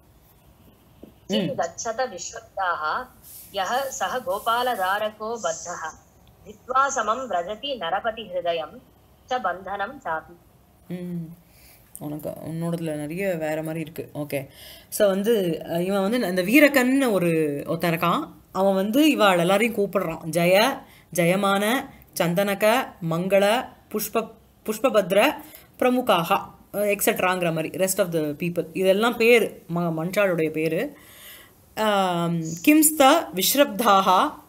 किं गच्छत विश्वक्ताः यः सः गोपालधारको बद्धः धित्वा समं व्रजति नरपतिहृदयं च बन्धनं चापि ம் உனக்கு உன்னோடதுல நிறைய வேற மாதிரி இருக்கு ஓகே ஸோ வந்து அஹ், இவன் வந்து அந்த வீரக்கன்னு ஒரு ஒருத்தன் இருக்கான் அவன் வந்து இவாள் எல்லாரையும் கூப்பிடுறான் ஜெய ஜெயமான சந்தனக மங்கள புஷ்ப புஷ்பபத்ர பிரமுகாக எக்ஸட்ராங்கிற மாதிரி ரெஸ்ட் ஆஃப் த பீப்புள் இதெல்லாம் பேர் ம மன்றாளுடைய பேர் கிம்ஸ்த விஸ்ரப்தாக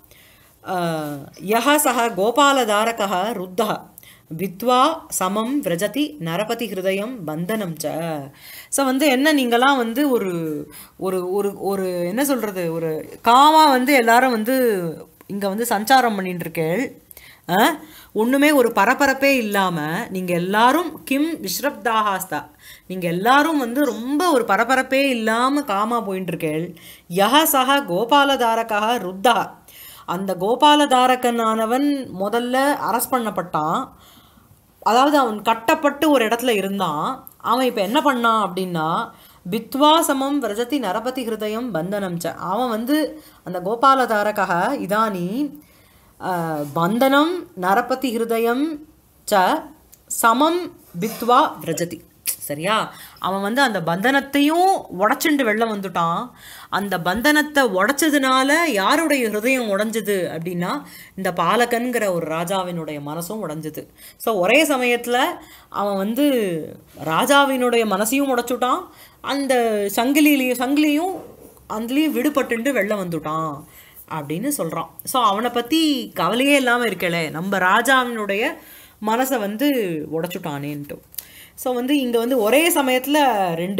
யஹ சஹ கோபாலதாரகः ருத்தः வித்வா சமம் விரஜதி நரபதி ஹிருதயம் பந்தனம் ச ஸோ வந்து என்ன நீங்களாம் வந்து ஒரு ஒரு ஒரு ஒரு என்ன சொல்கிறது ஒரு காமா வந்து எல்லாரும் வந்து இங்கே வந்து சஞ்சாரம் பண்ணிட்டு இருக்கேள் ஆ? ஒண்ணுமே ஒரு பரபரப்பே இல்லாம நீங்க எல்லாரும் கிம் விஸ்ரப்தாகாஸ்தா நீங்க எல்லாரும் வந்து ரொம்ப ஒரு பரபரப்பே இல்லாம காமா போயிட்டு இருக்கேள் யஹ சஹ கோபாலதாரகா ருத்தா அந்த கோபாலதாரகனானவன் முதல்ல அரெஸ்ட் பண்ணப்பட்டான் அதாவது அவன் கட்டப்பட்டு ஒரு இடத்துல இருந்தான் அவன் இப்போ என்ன பண்ணான் அப்படின்னா பித்வாசமம் விரஜதி நரபதி ஹிருதயம் பந்தனம் ச அவன் வந்து அந்த கோபாலதாரகா இதானி அஹ், பந்தனம் நரபதி ஹிருதயம் ச சமம் பித்வா விரஜதி சரியா அவன் வந்து அந்த பந்தனத்தையும் உடச்சுண்டு வெளில வந்துட்டான் அந்த பந்தனத்தை உடைச்சதுனால யாருடைய ஹிருதயம் உடைஞ்சது அப்படின்னா இந்த பாலகன்கிற ஒரு ராஜாவினுடைய மனசும் உடைஞ்சது ஸோ ஒரே சமயத்தில் அவன் வந்து ராஜாவினுடைய மனசையும் உடைச்சுட்டான் அந்த சங்கிலியிலையும் சங்கிலியும் அதுலேயும் விடுபட்டுண்டு வெளில வந்துட்டான் அப்படின்னு சொல்கிறான் ஸோ அவனை பற்றி கவலையே இல்லாமல் இருக்கலே நம்ம ராஜாவினுடைய மனசை வந்து உடைச்சுட்டானேன்ட்டு ஸோ வந்து இங்கே வந்து ஒரே சமயத்தில் ரெண்டு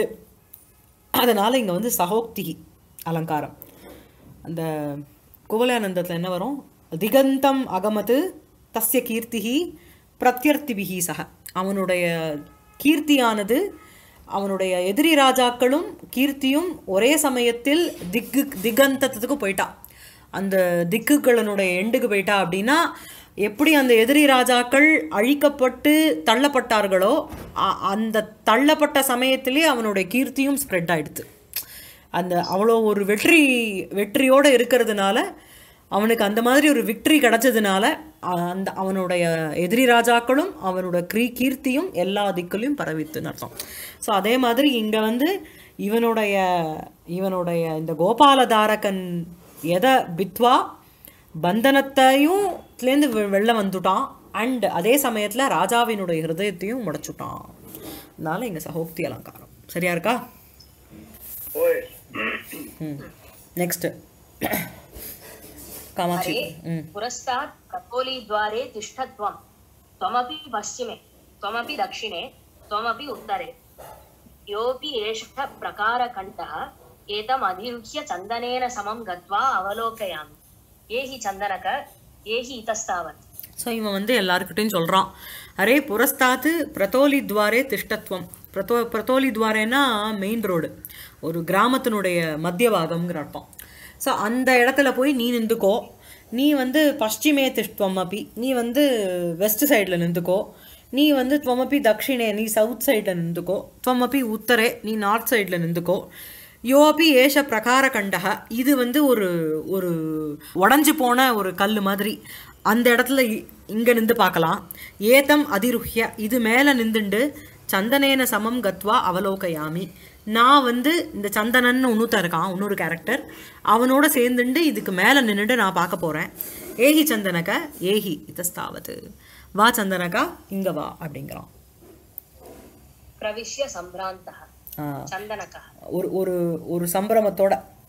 அதனால் இங்கே வந்து சகோக்தி அலங்காரம் அந்த குவலயானந்தத்தில் என்ன வரும் திகந்தம் அகமது தஸ்ய கீர்த்திகி பிரத்யர்த்திபிகி சக அவனுடைய கீர்த்தியானது அவனுடைய எதிரி ராஜாக்களும் கீர்த்தியும் ஒரே சமயத்தில் திக்கு திகந்தத்துக்கு போயிட்டா அந்த திக்குகளினுடைய எண்டுக்கு போயிட்டா அப்படின்னா எப்படி அந்த எதிரி ராஜாக்கள் அழிக்கப்பட்டு தள்ளப்பட்டார்களோ அ- அந்த தள்ளப்பட்ட சமயத்திலே அவனுடைய கீர்த்தியும் ஸ்ப்ரெட் ஆயிடுது அந்த அவ்வளோ ஒரு வெற்றி வெற்றியோடு இருக்கிறதுனால அவனுக்கு அந்த மாதிரி ஒரு விக்ட்ரி கிடைச்சதுனால அ- அந்த அவனுடைய எதிரி ராஜாக்களும் அவனோட கிரீ கீர்த்தியும் எல்லா திக்குலையும் பரவித்துன்னு அர்த்தம் ஸோ அதே மாதிரி இங்கே வந்து இவனுடைய இவனுடைய இந்த கோபாலதாரகன் எதை பித்வா பந்தனத்தையும் லேருந்து வெ- வெளில வந்துட்டான் அண்ட் அதே சமயத்தில் ராஜாவினுடைய ஹிருதயத்தையும் முடைச்சுட்டான் அதனால இங்கே சகோக்தி அலங்காரம் சரியா இருக்கா ஓய் ம் நெக்ஸ்ட் காமாட்சி ம் पुरस्तात् कपोलीद्वारे तिष्ठ त्वं त्वमपि पश्चिमे त्वमपि दक्षिणे त्वमपि उत्तरे योऽपि एषः प्रकारकण्ठः एतम् अधिरुह्य चन्दनेन समं गत्वा अवलोकयामि ये हि चन्दनक ये हि इतस्तावत् ஸோ இவன் வந்து எல்லாருக்கிட்டையும் சொல்கிறான் அரே புரஸ்தாத்து பிரதோலி துவாரே திஷ்டத்துவம் பிரதோ பிரதோலி துவாரேனா மெயின் ரோடு ஒரு கிராமத்தினுடைய மத்திய பாகம்ங்கிற அர்த்தம் ஸோ அந்த இடத்துல போய் நீ நின்றுக்கோ நீ வந்து பஷ்டிமே திஷ்டுவம் அப்பி நீ வந்து வெஸ்ட் சைடில் நின்றுக்கோ நீ வந்து துவமப்பி தக்ஷிணே நீ சவுத் சைடில் நின்றுக்கோ துவமப்பி உத்தரே நீ நார்த் சைடில் நின்றுக்கோ யோபி ஏஷ பிரகார கண்டக இது வந்து ஒரு ஒரு உடஞ்சி போன ஒரு கல் மாதிரி அந்த இடத்துல இ- இங்க நின்று பார்க்கலாம் ஏதம் அதிருஹ்ய இது மேலே நின்றுண்டு சந்தனேன சமம் கத்வா அவலோகயாமி நான் வந்து இந்த சந்தனன் இன்னொருத்தன் இருக்கான் இன்னொரு கேரக்டர் அவனோட சேர்ந்துண்டு இதுக்கு மேலே நின்றுட்டு நான் பார்க்க போகிறேன் ஏஹி சந்தனக ஏஹி இதஸ்தாவது வா சந்தனகா இங்க வா அப்படிங்கிறான் प्रविश्य सम्भ्रान्तः ஆ, चन्दनकः ஒரு ஒரு ஒரு சம்பிரமத்தோட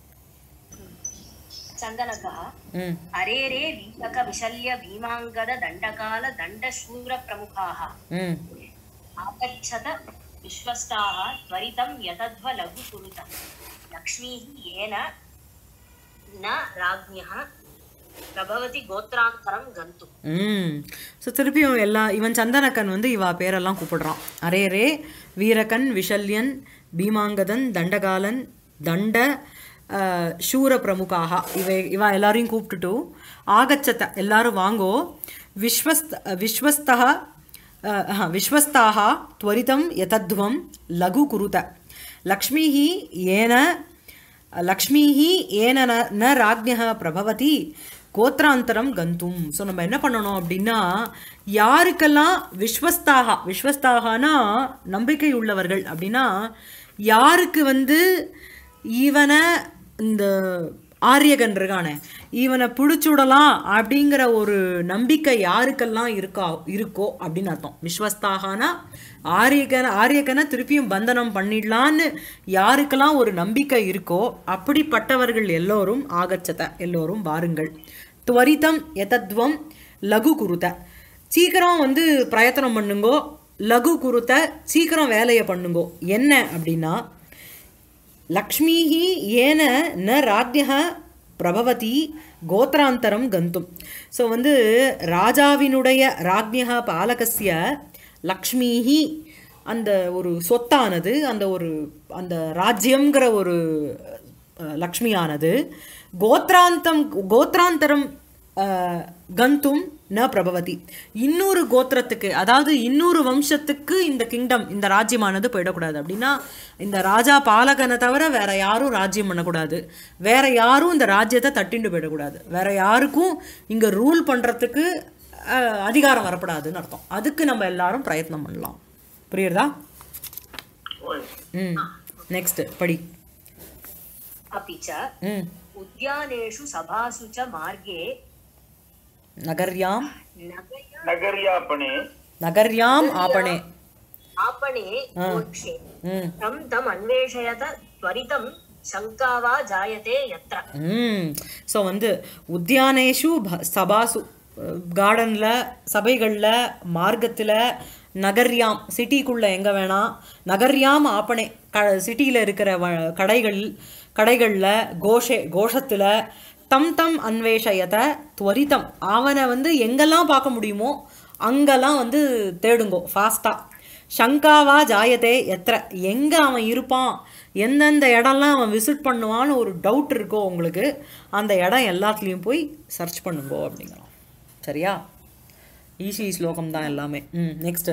चन्दनकः ம் अरे रे वीतक विशल्य भीमाङ्गद दण्डकाल दण्डशूरप्रमुखाः ம் आगच्छत विश्वस्ताः त्वरितं यतध्व लघु कुरुत लक्ष्मीः येन न राज्ञः प्रभवति गोत्रान्तरं गन्तुम् ம் ஸோ திருப்பியும் எல்லா இவன் சந்தனக்கன் வந்து இவா பேரெல்லாம் கூப்பிடுறான் அரே ரே வீரகன் விஷல்யன் பீமாங்கதன் தண்டகாலன் தண்ட அஹ், சூர பிரமுகாக இவ இவா எல்லாரையும் கூப்பிட்டுட்டு ஆகச்சத்த எல்லாரும் வாங்கோ விஸ்வஸ்த விஸ்வஸ்தः அஹ், அஹ, விஸ்வஸ்தாக त्वरितं यतध्वं लघु कुरुत लक्ष्मीः येन லக்ஷ்மிஹி ஏன ந ந ராஜ்ஞः பிரபவதி கோத்ராந்தரம் கந்தும் ஸோ நம்ம என்ன பண்ணணும் அப்படின்னா யாருக்கெல்லாம் விஸ்வஸ்தாக விஸ்வஸ்தாகனா நம்பிக்கை உள்ளவர்கள் அப்படின்னா யாருக்கு வந்து இவனை இந்த ஆரியகன் இருக்கானே இவனை பிடிச்சுடலாம் அப்படிங்கிற ஒரு நம்பிக்கை யாருக்கெல்லாம் இருக்கா இருக்கோ அப்படின்னு அர்த்தம் விஸ்வஸ்தாகனா ஆரியகன ஆரியகனை திருப்பியும் பந்தனம் பண்ணிடலான்னு யாருக்கெல்லாம் ஒரு நம்பிக்கை இருக்கோ அப்படிப்பட்டவர்கள் எல்லோரும் ஆகச்சத எல்லோரும் வாருங்கள் துவரிதம் எதத்வம் லகு குருத சீக்கிரம் வந்து பிரயத்தனம் பண்ணுங்கோ லகு குருத்த சீக்கிரம் வேலையை பண்ணுங்கோ என்ன அப்படின்னா லக்ஷ்மிஹி ஏன ந ராஜ்யः பிரபவதி கோத்ராந்தரம் கந்தும் ஸோ வந்து ராஜாவினுடைய ராஜ்யா பாலகஸ்ய லக்ஷ்மிஹி அந்த ஒரு சொத்தானது அந்த ஒரு அந்த ராஜ்யம்ங்கிற ஒரு அஹ், லக்ஷ்மியானது கோத்ராந்தம் கோத்ராந்தரம் அஹ், கந்தும் ந பிரபவதி இன்னொரு கோத்திரத்துக்கு அதாவது இன்னொரு வம்சத்துக்கு இந்த கிங்டம் இந்த ராஜ்யமானது போயிடக்கூடாது அப்படின்னா இந்த ராஜா பாலகனை தவிர வேற யாரும் ராஜ்யம் பண்ணக்கூடாது வேற யாரும் இந்த ராஜ்யத்தை தட்டிண்டு போயிடக்கூடாது வேற யாருக்கும் இங்க ரூல் பண்றதுக்கு அஹ், அதிகாரம் வரப்படாதுன்னு அர்த்தம் அதுக்கு நம்ம எல்லாரும் பிரயத்னம் பண்ணலாம் புரியுறதா ओय ம் நெக்ஸ்ட் படி अपि च ம் उद्यानेषु सभासु च मार्गे நகர்யாம் नगया नगर्यापणे நகர்யாம் ஆபணே आपणे मोक्षे ம் तं तम् अन्वेषयत त्वरितं शङ्का वा जायते यत्र ம் ஸோ வந்து உத்தியானேஷு ப- சபாசு கார்டனில் சபைகளில் மார்க்கத்தில் நகர்யாம் சிட்டிக்குள்ளே எங்கே வேணாம் நகர்யாம் ஆப்பனே க சிட்டியில் இருக்கிற வ கடைகள் கடைகளில் கோஷே கோஷத்தில் தம் தம் அன்வேஷயத்தை துவரிதம் அவனை வந்து எங்கெல்லாம் பார்க்க முடியுமோ அங்கெல்லாம் வந்து தேடுங்கோ ஃபாஸ்ட்டாக சங்காவா ஜாயதே எத்திர எங்கே அவன் இருப்பான் எந்தெந்த இடம்லாம் அவன் விசிட் பண்ணுவான்னு ஒரு டவுட் இருக்கோ உங்களுக்கு அந்த இடம் எல்லாத்துலேயும் போய் சர்ச் பண்ணுங்கோ அப்படிங்கிறோம் சரியா ஈஸி ஸ்லோகம் தான் எல்லாமே ம் நெக்ஸ்ட்டு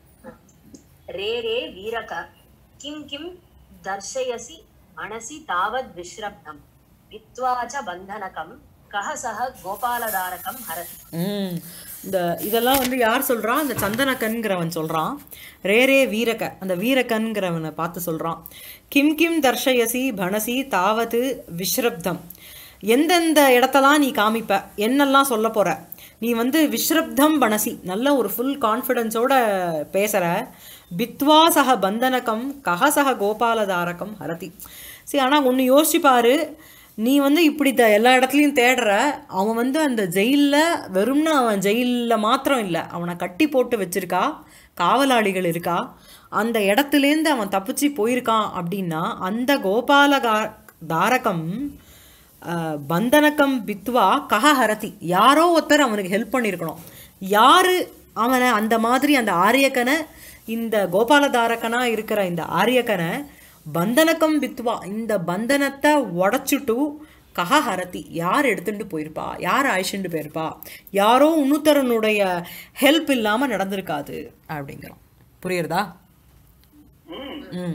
रे रे वीरक किं किं दर्शयसि मनसि तावद् विश्रब्धम् वित्त्वा च बन्धनकं कः सः गोपालदारकं हरति ம் இந்த இதெல்லாம் வந்து யார் சொல்றா அந்த சந்தனக்கன்கிறவன் சொல்றான் ரே ரே வீரக அந்த வீரகன்கிறவனை பார்த்து சொல்றான் கிம் கிம் தர்ஷயசி பனசி தாவது விஸ்ரப்தம் எந்தெந்த இடத்தெல்லாம் நீ காமிப்ப என்னெல்லாம் சொல்ல போற நீ வந்து விஸ்ரப்தம் பனசி நல்ல ஒரு ஃபுல் கான்ஃபிடென்ஸோட பேசுற பித்வா சக பந்தனகம் கஹ சக கோபாலதாரகம் ஹரதி சரி ஆனால் ஒன்று யோசிச்சு பாரு நீ வந்து இப்படி த எல்லா இடத்துலையும் தேடுற அவன் வந்து அந்த ஜெயிலில் வெறும்னா அவன் ஜெயிலில் மாத்திரம் இல்லை அவனை கட்டி போட்டு வச்சிருக்கா காவலாளிகள் இருக்கா அந்த இடத்துலேருந்து அவன் தப்பிச்சு போயிருக்கான் அப்படின்னா அந்த கோபாலகா தாரகம் அஹ், பந்தனக்கம் பித்வா கஹ ஹரதி யாரோ ஒருத்தர் அவனுக்கு ஹெல்ப் பண்ணியிருக்கணும் யாரு அவனை அந்த மாதிரி அந்த ஆரியக்கனை இந்த கோபாலதாரகனா இருக்கிற இந்த ஆரியக்கனை பந்தனக்கம் பித்வா இந்த பந்தனத்தை உடச்சிட்டு கஹ ஹரதி யார் எடுத்துட்டு போயிருப்பா யார் அழிச்சுட்டு போயிருப்பா யாரோ இன்னொருத்தரனுடைய ஹெல்ப் இல்லாமல் நடந்திருக்காது அப்படிங்கிறோம் புரியுறதா ம்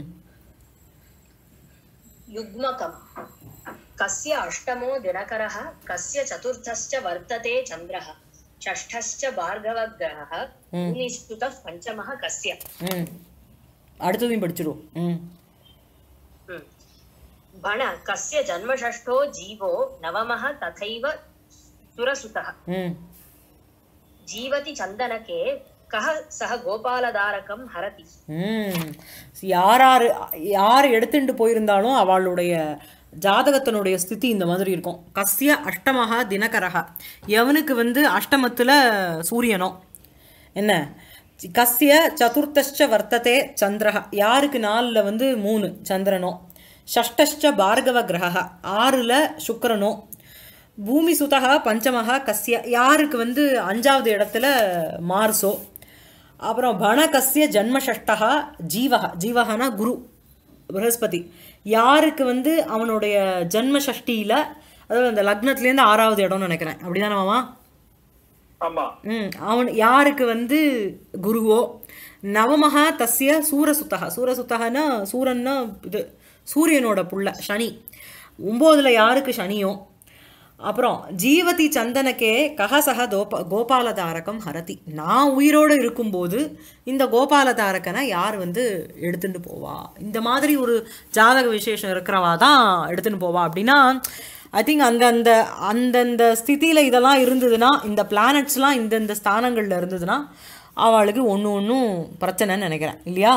युग्मकम् कस्य अष्टमो दिनकरः कस्य चतुर्थश्च वर्तते चन्द्रः षष्ठश्च भार्गवग्रहः निस्तुतः पञ्चमः कस्य ம் அடுத்ததையும் படிச்சிடும் ம் हम्म। भण कस्य जन्मषष्ठो जीवो नवमः तथैव सुरसुतः ம் जीवति चन्दनके कः सः गोपालदारकं हरति ம் யார் யார் யார் எடுத்துட்டு போயிருந்தாலும் அவளுடைய ஜாதகத்தினுடைய ஸ்திதி இந்த மாதிரி இருக்கும் கஸ்ய அஷ்டமஹா தினகரஹா எவனுக்கு வந்து அஷ்டமத்தில் சூரியனோ என்ன கஸ்ய சதுர்த்தஷ்ச வர்த்ததே சந்திரஹா யாருக்கு நாலில் வந்து மூணு சந்திரனோ ஷஷ்டஷ்ச பார்கவ கிரகா ஆறில் சுக்கிரனோ பூமி சுதகா பஞ்சமஹா கஸ்ய யாருக்கு வந்து அஞ்சாவது இடத்துல மார்ஸோ அப்புறம் பணகஸ்ய ஜன்மஷஷ்டகா ஜீவகா ஜீவகனா குரு ப்ரஹஸ்பதி யாருக்கு வந்து அவனுடைய ஜன்ம சஷ்டியில் அதாவது அந்த லக்னத்துலேருந்து ஆறாவது இடம்னு நினைக்கிறேன் அப்படிதானே மாமா ஆமா ம் அவன் யாருக்கு வந்து குருவோ நவமகா தஸ்ய சூரசுத்தகா சூரசுத்தகனா சூரன்னா இது சூரியனோட புள்ள சனி ஒம்போதுல யாருக்கு சனியோ அப்புறம் ஜீவதி சந்தனக்கே கஹசக தோப கோபாலதாரகம் ஹரதி நான் உயிரோடு இருக்கும்போது இந்த கோபாலதாரகனை யார் வந்து எடுத்துட்டு போவா இந்த மாதிரி ஒரு ஜாதக விசேஷம் இருக்கிறவா தான் எடுத்துட்டு போவா அப்படின்னா ஐ திங்க் அங்கே அந்த அந்தந்த ஸ்திதியில் இதெல்லாம் இருந்ததுன்னா இந்த பிளானட்ஸ்லாம் இந்தந்த ஸ்தானங்களில் இருந்ததுன்னா அவளுக்கு ஒன்று ஒன்றும் பிரச்சனைன்னு நினைக்கிறேன் இல்லையா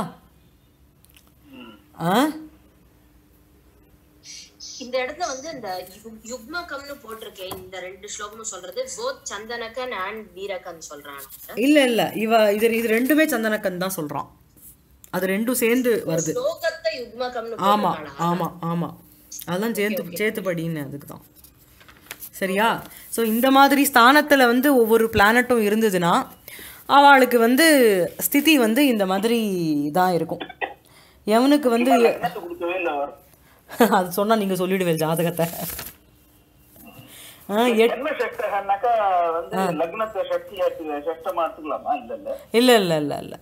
ஆ இந்த இடத்துல வந்து இந்த யுக்- யுக்மகம்னு போட்டிருக்கேன் இந்த ரெண்டு ஸ்லோகமும் சொல்றது போத் சந்தனகன் அண்ட் வீரகன் சொல்றாங்க இல்லை இல்லை இவ இது இது ரெண்டுமே சந்தனக்கன் தான் சொல்கிறான் அது ரெண்டும் சேர்ந்து வருது ஸ்லோகத்தை யுக்மகம்னு ஆமாம் போட்டிருக்காளா ஆமாம் ஆமாம் அதெல்லாம் சேர்த்து சேர்த்து படின்னு அதுக்கு தான் சரியா ஸோ இந்த மாதிரி ஸ்தானத்தில் வந்து ஒவ்வொரு பிளானட்டும் இருந்ததுன்னா அவளுக்கு வந்து ஸ்திதி வந்து இந்த மாதிரி தான் இருக்கும் எவனுக்கு வந்து லக்னத்தை கொடுக்கவே இல்லை அவர் அது சொன்னால் நீங்கள் சொல்லிடுவேன் ஜாதகத்தை ஆ எட் என்ன சக்தகன்னாக்கா வந்து லக்னத்தை சக்தி சஷ்டமா எடுத்துக்கலாமா இல்ல இல்ல இல்லை இல்லை இல்லை இல்லை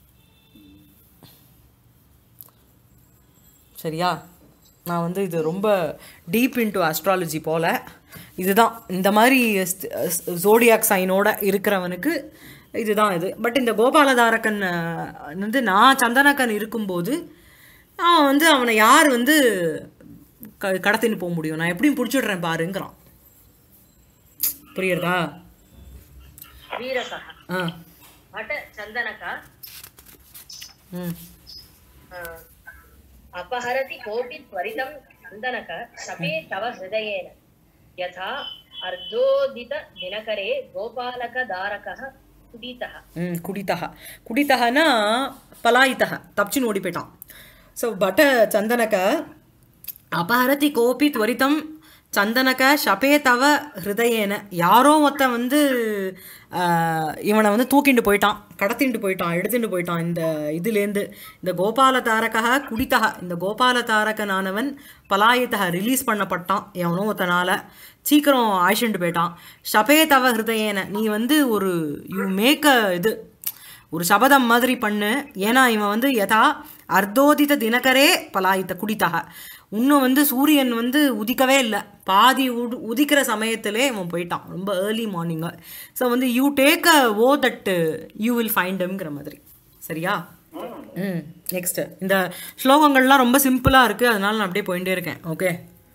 சரியா நான் வந்து இது ரொம்ப டீப் இன்டு அஸ்ட்ராலஜி போல இதுதான் இந்த மாதிரி ஜோடியாக் சைனோட இருக்கிறவனுக்கு இதுதான் இது பட் இந்த கோபாலதாரகன் அஹ், வந்து நான் சந்தனக்கன் இருக்கும்போது அவன் வந்து அவனை யார் வந்து க கடத்தின்னு போக முடியும் நான் எப்படியும் பிடிச்சிடுறேன் பாருங்கிறான் புரியுறதா वीरकः ஆ भट चन्दनक ம் अ, अपहरति कोऽपि त्वरितं चन्दनक शपे तव हृदयेन यथा अर्धोदितदिनकरे गोपालकदारकः कुदितः ம் குடித்தக குடித்தகனா பலாயித்தக தப்பிச்சுன்னு ஓடி போயிட்டான் ஸோ பட்ட சந்தனக அபஹரதி கோபி துவரிதம் சந்தனக ஷபே தவ ஹிருதயேன யாரோ ஒருத்தன் வந்து ஆஹ், இவனை வந்து தூக்கிண்டு போயிட்டான் கடத்திண்டு போயிட்டான் எடுத்துட்டு போயிட்டான் இந்த இதுலேருந்து இந்த கோபால தாரக குடித்தக இந்த கோபால தாரகனானவன் பலாயத்தக ரிலீஸ் பண்ணப்பட்டான் எவனோ ஒருத்தனால சீக்கிரம் ஆயிஷண்டு போயிட்டான் ஷபே தவ ஹிருதயேன நீ வந்து ஒரு யூ மேக் அ இது ஒரு சபதம் மாதிரி பண்ணு ஏன்னா இவன் வந்து யதா அர்த்தோதித தினகரே பலாயித்த குடித்தக இன்னும் வந்து சூரியன் வந்து உதிக்கவே இல்லை பாதி உடு உதிக்கிற சமயத்திலே இவன் போயிட்டான் ரொம்ப ஏர்லி மார்னிங்கு ஸோ வந்து you take a oh that you will ஃபைண்டம்ங்கிற மாதிரி சரியா ம் நெக்ஸ்ட்டு இந்த ஸ்லோகங்கள்லாம் ரொம்ப சிம்பிளாக இருக்குது அதனால நான் அப்படியே போயிட்டே இருக்கேன் ஓகே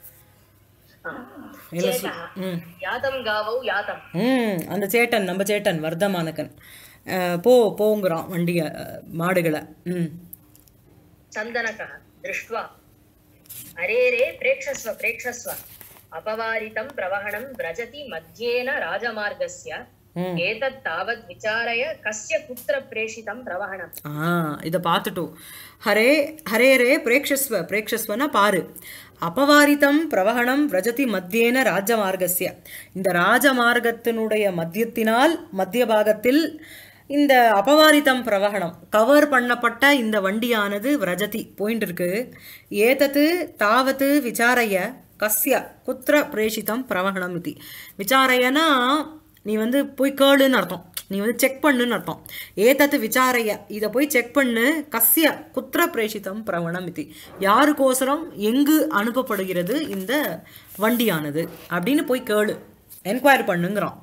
चेतः यातं गावौ यातं ம் அந்த சேட்டன் நம்ம சேட்டன் வர்தமானகன் அஹ், போ போங்கிறான் வண்டிய அஹ், மாடுகளை ம் चन्दनकः दृष्ट्वा अरे रे प्रेक्षस्व प्रेक्षस्व अपवारितं प्रवहणं व्रजति मध्येन राजमार्गस्य एतत् तावत् विचारय कस्य कुत्र प्रेषितं प्रवहणम् ஆ இதை பார்த்துட்டோம் ஹரே ஹரே ரே பிரேக்ஷஸ்வ பிரேக்ஷஸ்வனா பாரு அபவாரிதம் பிரவகணம் விரஜதி மத்தியேன ராஜமார்கஸ்ய இந்த ராஜமார்க்கத்தினுடைய மத்தியத்தினால் மத்திய பாகத்தில் இந்த அபவாரிதம் பிரவகணம் கவர் பண்ணப்பட்ட இந்த வண்டியானது விரஜதி போயிட்டு இருக்கு ஏதத்து தாவத்து விசாரைய கஸ்ய குத்திர பிரேஷிதம் பிரவகணம் இது விசாரையனா நீ வந்து போய் கேளுன்னு அர்த்தம் நீ வந்து செக் பண்ணுன்னு அர்த்தம் ஏதத்து விசாரைய இதை போய் செக் பண்ணு கஸ்ய குத்திர பிரேஷிதம் பிரவணம் இது யாருக்கோசரம் எங்கு அனுப்பப்படுகிறது இந்த வண்டியானது அப்படின்னு போய் கேளு என்கொயரி பண்ணுங்கிறான்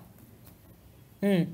ம்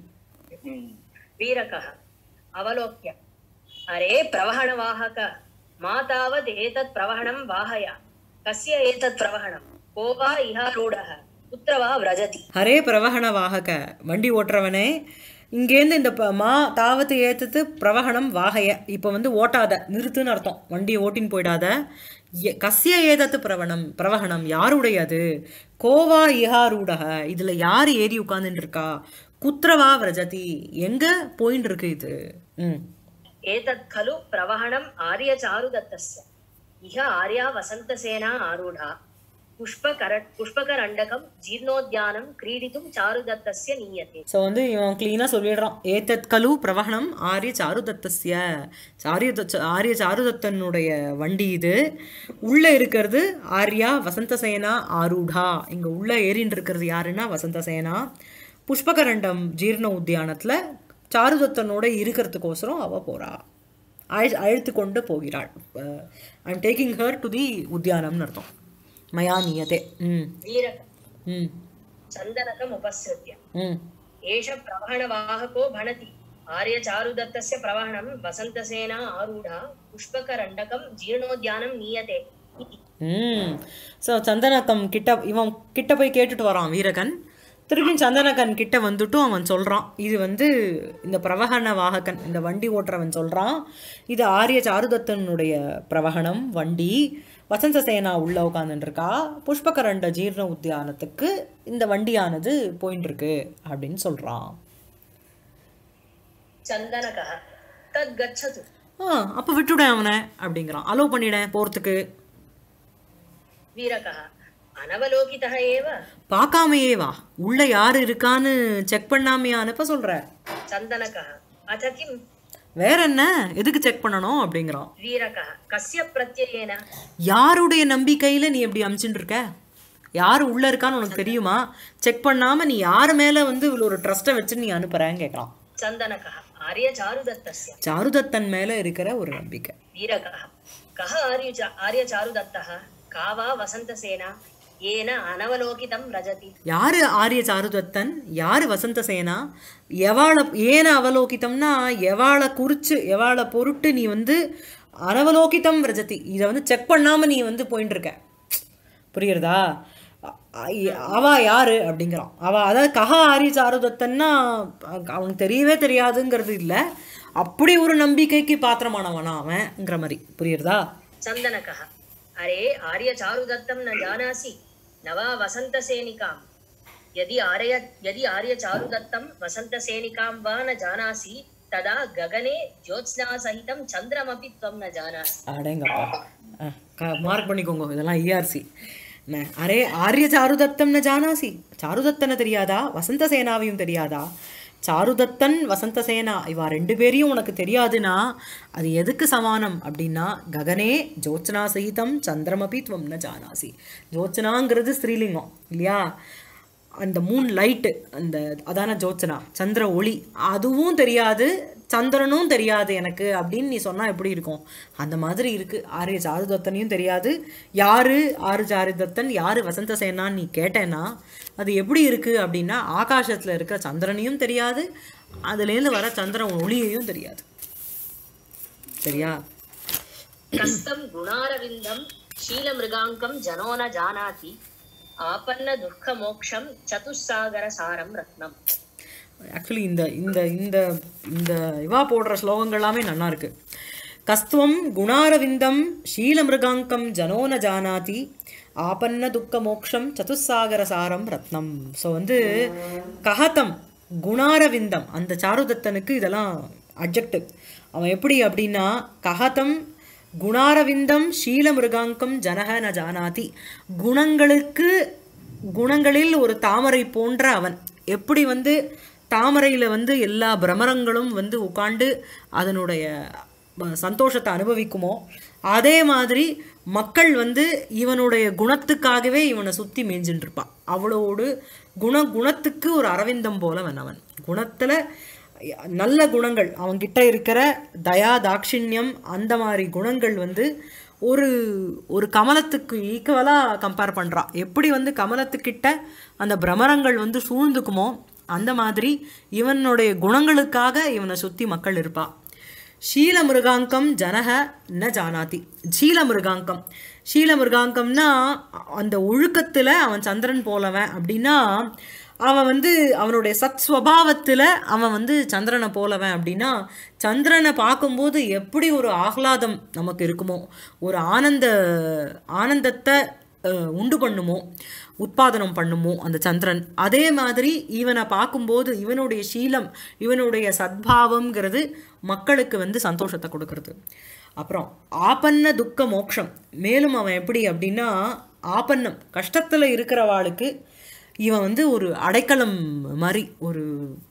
वीरकः अवलोक्य अरे प्रवहणवाहक मा तावत् एतत् प्रवहणं वाहय कस्य एतत् प्रवहणं को वा इहारूढः कुत्र वा व्रजति ஹரே பிரவகண வாகக வண்டி ஓட்டுறவனே இங்கேருந்து இந்த ப- மா தாவத்து ஏத்துத்து பிரவகணம் வாகைய இப்போ வந்து ஓட்டாத நிறுத்துன்னு அர்த்தம் வண்டி ஓட்டின்னு போயிடாத எ- கஸ்ய ஏதத்து பிரவணம் பிரவகணம் யாருடையது கோவா இஹாரூடக இதுல யார் ஏறி உட்கார்ந்துட்டு இருக்கா குத்ரவா விரஜதி எங்க போயின்னு இருக்கு இது ம் एतत् खलु प्रवहणम् आर्यचारुदत्तस्य इह आर्या वसन्तसेना आरूढा पुष्पकर पुष्पकरण्डकं जीर्णोद्यानं क्रीडितुं चारुदत्तस्य नीयते ஸோ வந்து இவன் க்ளீனாக சொல்லிடுறான் ஏத்தத் கலு பிரவகணம் ஆரிய சாருதத்தஸ்ய ஆரிய தச்ச- ஆரிய சாருதத்தனுடைய வண்டி இது உள்ளே இருக்கிறது ஆர்யா வசந்தசேனா ஆரூடா இங்கே உள்ளே ஏறின்னு இருக்கிறது யாருன்னா வசந்தசேனா புஷ்பகரண்டம் ஜீர்ண உத்தியானத்தில் சாருதத்தனோட இருக்கிறதுக்கோசரம் அவ போறா அழ அழைத்து கொண்டு போகிறாள் I'm taking her to the உத்தியானம்னு அர்த்தம் மயா நியதே ம் वीरक ம் चन्दनकमुपसृत्य ம் एष प्रवहणवाहको भणति आर्यचारुदत्तस्य प्रवहणं वसन्तसेना आरूढा पुष्पकरण्डकं जीर्णोद्यानं नीयते इति ம் ஸோ சந்தனக்கம் கிட்ட இவன் கிட்ட போய் கேட்டுட்டு வரான் வீரகன் திருப்பி சந்தனக்கன் கிட்ட வந்துட்டும் அவன் சொல்கிறான் இது வந்து இந்த பிரவகண வாககன் இந்த வண்டி ஓட்டுறவன் சொல்கிறான் இது ஆரிய சாருதத்தனுடைய பிரவகணம் வண்டி வசந்த சேனா உள்ள உட்காந்துருக்கா புஷ்பகரண்ட ஜீர்ண உத்தியானத்துக்கு இந்த வண்டியானது போயின்னு இருக்கு அப்படின்னு சொல்கிறான் चन्दनकः तद् गच्छतु ஆ அப்போ விட்டுவிடேன் அவனை அப்படிங்கிறான் அலோவ் பண்ணிடேன் போகிறதுக்கு वीरकः अनवलोकितः एव பார்க்காமையே வா உள்ள யார் இருக்கான்னு செக் பண்ணாமையா அனுப்ப சொல்ற चन्दनकः अथ किं வேற என்ன எதுக்கு செக் பண்ணணும் அப்படிங்கிறான் वीरकः कस्य प्रत्ययेन யாருடைய நம்பிக்கையில நீ எப்படி அமிச்சுட்டு இருக்க யார் உள்ள இருக்கான்னு உனக்கு தெரியுமா செக் பண்ணாம நீ யார் மேல வந்து இவ்வளோ ஒரு ட்ரஸ்ட்டை வச்சு நீ அனுப்புறேன்னு கேட்கலாம் चन्दनकः आर्यचारुदत्तस्य சாருதத்தன் மேல இருக்கிற ஒரு நம்பிக்கை वीरकः कः आर्यच आर्यचारुदत्तः का वा वसन्तसेना येन अनवलोकितं रजति யாரு ஆரிய சாருதத்தன் யாரு வசந்த சேனா எவாளை ஏன அவலோகிதம்னா எவாளை குறிச்சு எவாளை பொருட்டு நீ வந்து அனவலோகிதம் ரஜதி இதை வந்து செக் பண்ணாம நீ வந்து போயிட்டு இருக்க புரியுறதா அ- அ- அவ யாரு அப்படிங்கிறான் அவ அதாவது கஹ ஆரிய சாருதத்தன்னா அ- அவனுக்கு தெரியவே தெரியாதுங்கிறது இல்லை அப்படி ஒரு நம்பிக்கைக்கு பாத்திரமானவனா அவன்ங்கிற மாதிரி புரியுறதா चन्दनकः अरे आर्यचारुदत्तं न जानासि न वा वसन्तसेनिकां यदि आर्य यदि आर्यचारुदत्तं वसन्तसेनिकां वा न जानासि तदा गगने ज्योत्स्नासहितं चन्द्रमपि त्वं न जानासि அடேங்கப்பா மார்க் பண்ணிக்கோங்க இதெல்லாம் இஆர்சி அரே ஆரிய சாருதத்தம்னு ஜானாசி சாருதத்தனை தெரியாதா வசந்த சேனாவையும் தெரியாதா சாருதத்தன் வசந்த சேனா இவா ரெண்டு பேரையும் உனக்கு தெரியாதுன்னா அது எதுக்கு சமானம் அப்படின்னா ககனே ஜோத்ஸ்னா சகிதம் சந்திரமபி துவம் ந ஜானாசி ஜோத்ஸ்னாங்கிறது ஸ்ரீலிங்கம் இல்லையா அந்த மூன் லைட்டு அந்த அதான ஜோத்சனா சந்திர ஒளி அதுவும் தெரியாது சந்திரனும் தெரியாது எனக்கு அப்படின்னு நீ சொன்னா எப்படி இருக்கும் அந்த மாதிரி இருக்கு ஆரிய சாருதத்தனையும் தெரியாது யாரு ஆறு சாருதத்தன் யாரு வசந்த சேனான்னு நீ கேட்டேன்னா அது எப்படி இருக்கு அப்படின்னா ஆகாசத்துல இருக்கிற சந்திரனையும் தெரியாது அதுலேருந்து வர சந்திரன் ஒளியையும் தெரியாது சரியா कस्तं गुणारविन्दं शीलमृगाङ्कं जनो न जानाति आपन्नदुःखमोक्षं चतुस्सागरसारं रत्नम् ஆக்சுவலி இந்த இந்த இந்த இந்த இவா போடுற ஸ்லோகங்கள் எல்லாமே நல்லா இருக்கு கஸ்துவம் குணாரவிந்தம் ஷீலமிருகாங்கம் ஜனோன ஜானாதி ஆபன்ன துக்க மோக்ஷம் சதுசாகர சாரம் ரத்னம் ஸோ வந்து கஹதம் குணாரவிந்தம் அந்த சாருதத்தனுக்கு இதெல்லாம் அப்ஜெக்டிவ் அவன் எப்படி அப்படின்னா கஹதம் குணாரவிந்தம் ஷீலமிருகாங்கம் ஜனக ந ஜானாதி குணங்களுக்கு குணங்களில் ஒரு தாமரை போன்ற அவன் எப்படி வந்து தாமரையில் வந்து எல்லா பிரமரங்களும் வந்து உட்காண்டு அதனுடைய ம- சந்தோஷத்தை அனுபவிக்குமோ அதே மாதிரி மக்கள் வந்து இவனுடைய குணத்துக்காகவே இவனை சுற்றி மேய்ஞ்சுட்டு இருப்பான் அவளோடு குண குணத்துக்கு ஒரு அரவிந்தம் போலவன் அவன் குணத்தில் நல்ல குணங்கள் அவன்கிட்ட இருக்கிற தயா தாட்சிண்யம் அந்த மாதிரி குணங்கள் வந்து ஒரு ஒரு கமலத்துக்கு ஈக்குவலாக கம்பேர் பண்ணுறான் எப்படி வந்து கமலத்துக்கிட்ட அந்த பிரமரங்கள் வந்து சூழ்ந்துக்குமோ அந்த மாதிரி இவனுடைய குணங்களுக்காக இவனை சுற்றி மக்கள் இருப்பா ஷீலமிருகாங்கம் ஜனக ந ஜானாதி ஷீலமிருகாங்கம் ஷீலமிருகாங்கம்னா அந்த ஒழுக்கத்தில் அவன் சந்திரன் போலவன் அப்படின்னா அவன் வந்து அவனுடைய சத் ஸ்வபாவத்தில் அவன் வந்து சந்திரனை போலவன் அப்படின்னா சந்திரனை பார்க்கும்போது எப்படி ஒரு ஆஹ்லாதம் நமக்கு இருக்குமோ ஒரு ஆனந்த ஆனந்தத்தை அஹ், உண்டு பண்ணுமோ உத்பாதனம் பண்ணுமோ அந்த சந்திரன் அதே மாதிரி இவனை பார்க்கும்போது இவனுடைய சீலம் இவனுடைய சத்பாவம்ங்கிறது மக்களுக்கு வந்து சந்தோஷத்தை கொடுக்கறது அப்புறம் ஆபன்ன துக்க மோக்ஷம் மேலும் அவன் எப்படி அப்படின்னா ஆபன்னம் கஷ்டத்தில் இருக்கிறவாளுக்கு இவன் வந்து ஒரு அடைக்கலம் மாதிரி ஒரு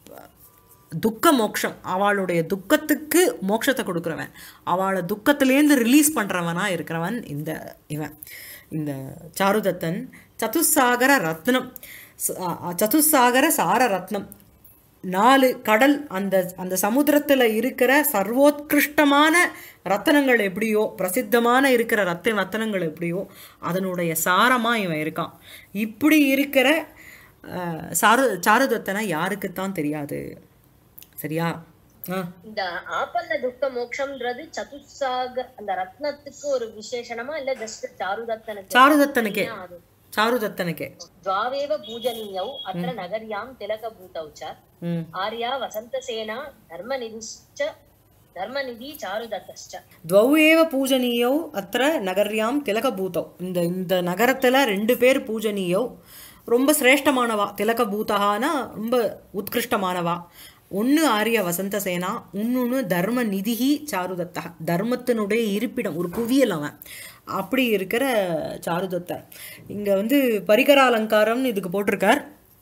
துக்க மோக்ஷம் அவளுடைய துக்கத்துக்கு மோட்சத்தை கொடுக்குறவன் அவளை துக்கத்திலேருந்து ரிலீஸ் பண்ணுறவனா இருக்கிறவன் இந்த இவன் இந்த சாருதத்தன் சதுசாகர ரத்னம் ச- அ- சதுசாகர சார ரத்னம் நாலு கடல் அந்த அந்த சமுத்திரத்தில் இருக்கிற சர்வோத்கிருஷ்டமான ரத்தனங்கள் எப்படியோ பிரசித்தமான இருக்கிற ரத்த ரத்தனங்கள் எப்படியோ அதனுடைய சாரமாக இவன் இருக்கான் இப்படி இருக்கிற அஹ், சாரு சாருதத்தனை யாருக்குத்தான் தெரியாது சரியா ஆ இந்த ஆப்பல்ல துக்க மோட்சம்ன்றது சதுசாக அந்த ரத்னத்துக்கு ஒரு விசேஷணமா இல்ல ஜஸ்ட் சாருதத்தனுக்கு சாருதத்தனுக்கே அது சாருதத்தனுக்கே द्वावेव पूजनीयौ अत्र नगर्यां तिलकभूतौ च ம் आर्या वसन्तसेना धर्मनिधिश्च धर्मनिधि चारुदत्तश्च துவௌ ஏவ பூஜனீயோ அத்த நகர்யாம் திலகபூதோ இந்த இந்த நகரத்தில் ரெண்டு பேர் பூஜனீயோ ரொம்ப சிரேஷ்டமானவா திலகபூதகானா ரொம்ப உத்கிருஷ்டமானவா ஒன்று ஆரிய வசந்த சேனா இன்னொன்று தர்ம நிதிஹி சாருதத்தா தர்மத்தினுடைய இருப்பிடம் ஒரு குவியல் அவன் அப்படி இருக்கிற சாருதத்தை இங்கே வந்து பரிகர அலங்காரம்னு இதுக்கு போட்டிருக்கார்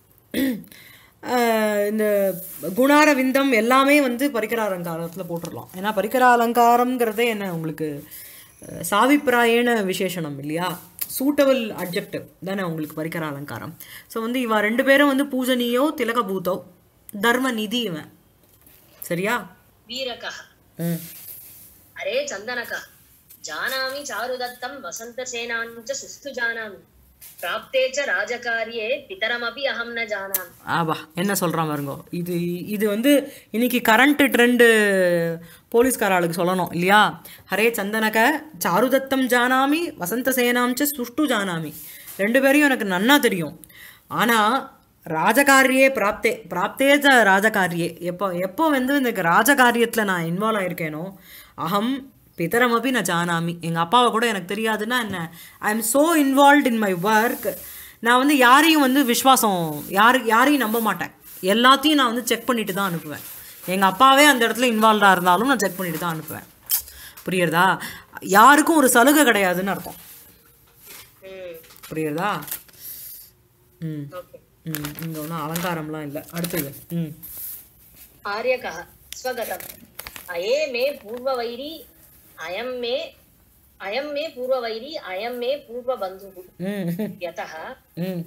ஆஹ் இந்த குணார விந்தம் எல்லாமே வந்து பரிகர அலங்காரத்தில் போட்டுடலாம் ஏன்னா பரிகர அலங்காரம்ங்கிறதே என்ன உங்களுக்கு அஹ், சாவிப்பிராயண விசேஷணம் இல்லையா சூட்டபிள் அப்ஜெக்டிவ் தானே உங்களுக்கு பரிகர அலங்காரம் ஸோ வந்து இவ ரெண்டு பேரும் வந்து பூஜனியோ திலகபூதோ தர்ம நிதி இவன் சரியா वीरकः ம் अरे चन्दनकः जानामि चारुदत्तं वसन्तसेनां च सुस्थु जानामि प्राप्ते च राजकार्ये पितरमपि अहं न जानामि ஆபா என்ன சொல்கிறான் பாருங்க இது இது வந்து இன்னைக்கு கரண்ட் ட்ரெண்டு போலீஸ்காராளுக்கு சொல்லணும் இல்லையா ஹரே சந்தனக சாருதத்தம் ஜானாமி வசந்த சேனாம் ச சுஷ்டு ஜானாமி ரெண்டு பேரையும் எனக்கு நன்னா தெரியும் ஆனால் ராஜகாரியே பிராப்தே பிராப்தே ச ராஜகாரியே எப்போ எப்போ வந்து இந்த ராஜகாரியத்தில் நான் இன்வால்வ் ஆயிருக்கேனோ அகம் பிதரமபி நான் ஜானாமி எங்கள் அப்பாவை கூட எனக்கு தெரியாதுன்னா என்ன I am so involve in my work நான் வந்து யாரையும் வந்து விஸ்வாசம் யாரு யாரையும் நம்ப மாட்டேன் எல்லாத்தையும் நான் வந்து செக் பண்ணிட்டு தான் அனுப்புவேன் எங்கள் அப்பாவே அந்த இடத்துல இன்வால்வ்டாக இருந்தாலும் நான் செக் பண்ணிட்டு தான் அனுப்புவேன் புரியுறதா யாருக்கும் ஒரு சலுகை கிடையாதுன்னு அர்த்தம் ம் புரியுறதா ம் ஓகே ம் இங்கே ஒன்றும் அலங்காரம்லாம் இல்லை அடுத்தது ம் आर्यकः स्वगतम् अये मे पूर्ववैरी अयं मे अयं मे पूर्ववैरी अयं मे पूर्वबन्धुः ம் यतः ம்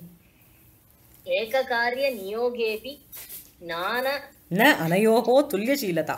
एककार्यनियोगेऽपि नान ந அனையோகோ துல்லியசீலதா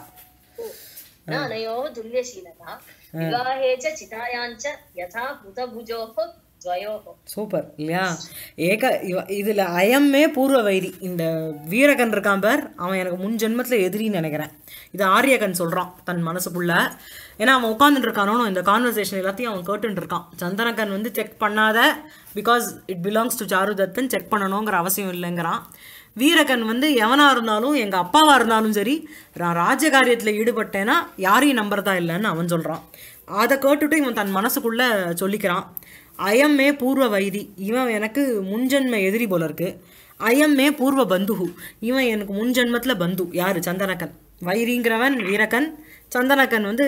न अनयोः तुल्यशीलता विवाहे च चितायां च यथा हुतभुजोः द्वयोः சூப்பர் இல்லையா ஏக இவ இதில் அயம்மே பூர்வ வைரி இந்த வீரகன் இருக்கான் பார் அவன் எனக்கு முன் ஜென்மத்தில் எதிரின்னு நினைக்கிறேன் இது ஆரியகன் சொல்கிறான் தன் மனசுக்குள்ள ஏன்னா அவன் உட்காந்துட்டு இருக்கானோ இந்த கான்வர்சேஷன் எல்லாத்தையும் அவன் கேட்டுட்டு இருக்கான் சந்தனகன் வந்து செக் பண்ணாத பிகாஸ் இட் பிலாங்ஸ் டு சாருதத்தன் செக் பண்ணணுங்கிற அவசியம் இல்லைங்கிறான் வீரகன் வந்து எவனா இருந்தாலும் எங்க அப்பாவா இருந்தாலும் சரி நான் ராஜகாரியத்தில் ஈடுபட்டேன்னா யாரையும் நம்புறதா இல்லைன்னு அவன் சொல்றான் அதை கேட்டுட்டு இவன் தன் மனசுக்குள்ள சொல்லிக்கிறான் அயம்மே பூர்வ வைரி இவன் எனக்கு முன்ஜென்ம எதிரி போல இருக்கு அயம்மே பூர்வ பந்துஹு இவன் எனக்கு முன்ஜென்மத்தில் பந்து யாரு சந்தனக்கன் வைரிங்கிறவன் வீரகன் சந்தனக்கன் வந்து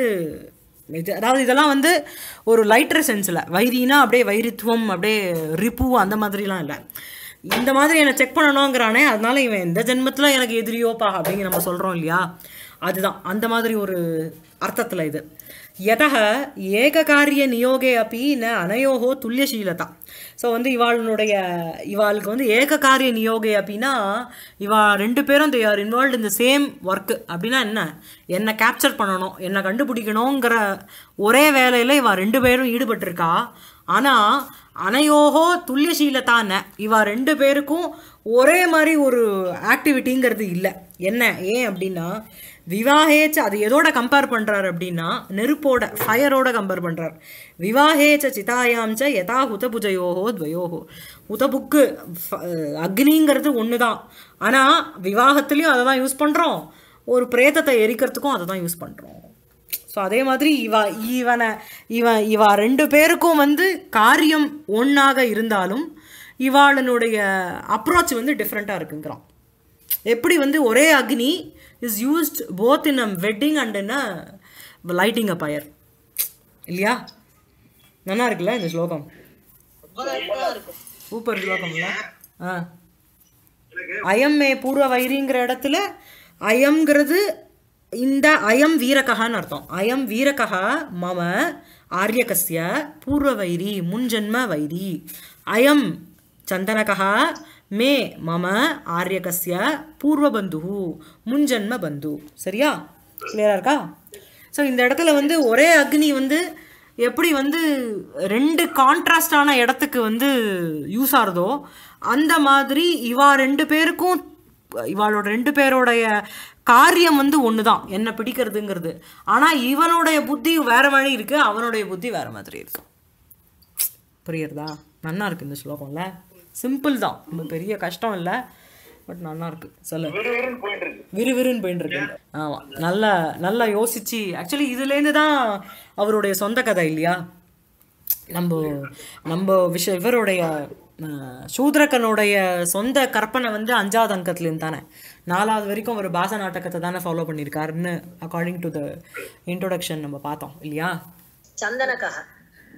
இது அதாவது இதெல்லாம் வந்து ஒரு லைட்டர் சென்ஸில் வைரினா அப்படியே வைரித்துவம் அப்படியே ரிப்பு அந்த மாதிரிலாம் இல்லை இந்த மாதிரி என்னை செக் பண்ணணுங்கிறானே அதனால இவன் எந்த ஜென்மத்தில் எனக்கு எதிரியோப்பா அப்படின்னு நம்ம சொல்கிறோம் இல்லையா அதுதான் அந்த மாதிரி ஒரு அர்த்தத்தில் இது யதக ஏககாரிய நியோகே அப்பி ந அனயோகோ துல்லியசீலதா ஸோ வந்து இவாளுடைய இவாளுக்கு வந்து ஏககாரிய நியோகே அப்படின்னா இவா ரெண்டு பேரும் தே ஆர் இன்வால்வ் இந்த சேம் ஒர்க்கு அப்படின்னா என்ன என்னை கேப்சர் பண்ணணும் என்னை கண்டுபிடிக்கணுங்கிற ஒரே வேலையில் இவா ரெண்டு பேரும் ஈடுபட்டிருக்கா ஆனால் அனையோகோ துல்லியசீலத்தான இவா ரெண்டு பேருக்கும் ஒரே மாதிரி ஒரு ஆக்டிவிட்டிங்கிறது இல்லை என்ன ஏன் அப்படின்னா விவாஹேச்ச அது எதோட கம்பேர் பண்ணுறாரு அப்படின்னா நெருப்போட ஃபயரோட கம்பேர் பண்ணுறார் விவாஹேச்ச சிதாயாம் ச யதா ஹுதபுஜயோகோ துவயோகோ ஹுதபுக்கு ஃப- அக்னிங்கிறது ஒன்று தான் ஆனால் விவாகத்துலேயும் அதை தான் யூஸ் பண்ணுறோம் ஒரு பிரேதத்தை எரிக்கிறதுக்கும் அதை தான் யூஸ் பண்ணுறோம் ஸோ அதே மாதிரி இவ இவனை இவன் இவா ரெண்டு பேருக்கும் வந்து காரியம் ஒன்றாக இருந்தாலும் இவாளனுடைய அப்ரோச் வந்து டிஃப்ரெண்ட்டாக இருக்குங்கிறான் எப்படி வந்து ஒரே அக்னி is used both in a wedding and in a lighting a fire இல்லையா நல்லா இருக்குல்ல இந்த ஸ்லோகம் ரொம்ப நல்லா இருக்கும் சூப்பர் ஸ்லோகம்ல ஆ அயம் மே பூர்வ வைரிங்கிற இடத்துல அயம்ங்கிறது இந்த அயம் வீரகஹான்னு அர்த்தம் அயம் வீரகஹ மம ஆரியகஸ்ய பூர்வ வைரி முன்ஜன்ம வைரி அயம் சந்தனகா மே மம ஆரியகஸ்ய பூர்வபந்து முன்ஜன்ம பந்து சரியா கிளியரா இருக்கா ஸோ இந்த இடத்துல வந்து ஒரே அக்னி வந்து எப்படி வந்து ரெண்டு கான்ட்ராஸ்டான இடத்துக்கு வந்து யூஸ் ஆகுதோ அந்த மாதிரி இவா ரெண்டு பேருக்கும் இவாளோட ரெண்டு பேரோடைய காரியம் வந்து ஒன்று தான் என்ன பிடிக்கிறதுங்கிறது ஆனால் இவனுடைய புத்தி வேற மாதிரி இருக்கு அவனுடைய புத்தி வேற மாதிரி இருக்கு புரியுறதா நல்லா இருக்கு இந்த ஸ்லோகம்ல சிம்பிள் தான் ரொம்ப பெரிய கஷ்டம் இல்லை பட் நல்லா இருக்கு சொல்லு விறுவிறுன்னு போயிட்டு இருக்கு விறுவிறுன்னு போயிட்டு இருக்கு ஆமாம் நல்லா நல்லா யோசிச்சு ஆக்சுவலி இதுலேருந்து தான் அவருடைய சொந்த கதை இல்லையா நம்ம நம்ம விஷ இவருடைய அஹ், சூத்ரகனுடைய சொந்த கற்பனை வந்து அஞ்சாவது அங்கத்துலேருந்து தானே நாலாவது வரைக்கும் அவர் பாச நாட்டகத்தை தானே ஃபாலோ பண்ணியிருக்காருன்னு அக்கார்டிங் டு த இன்ட்ரோடக்ஷன் நம்ம பார்த்தோம் இல்லையா चन्दनकः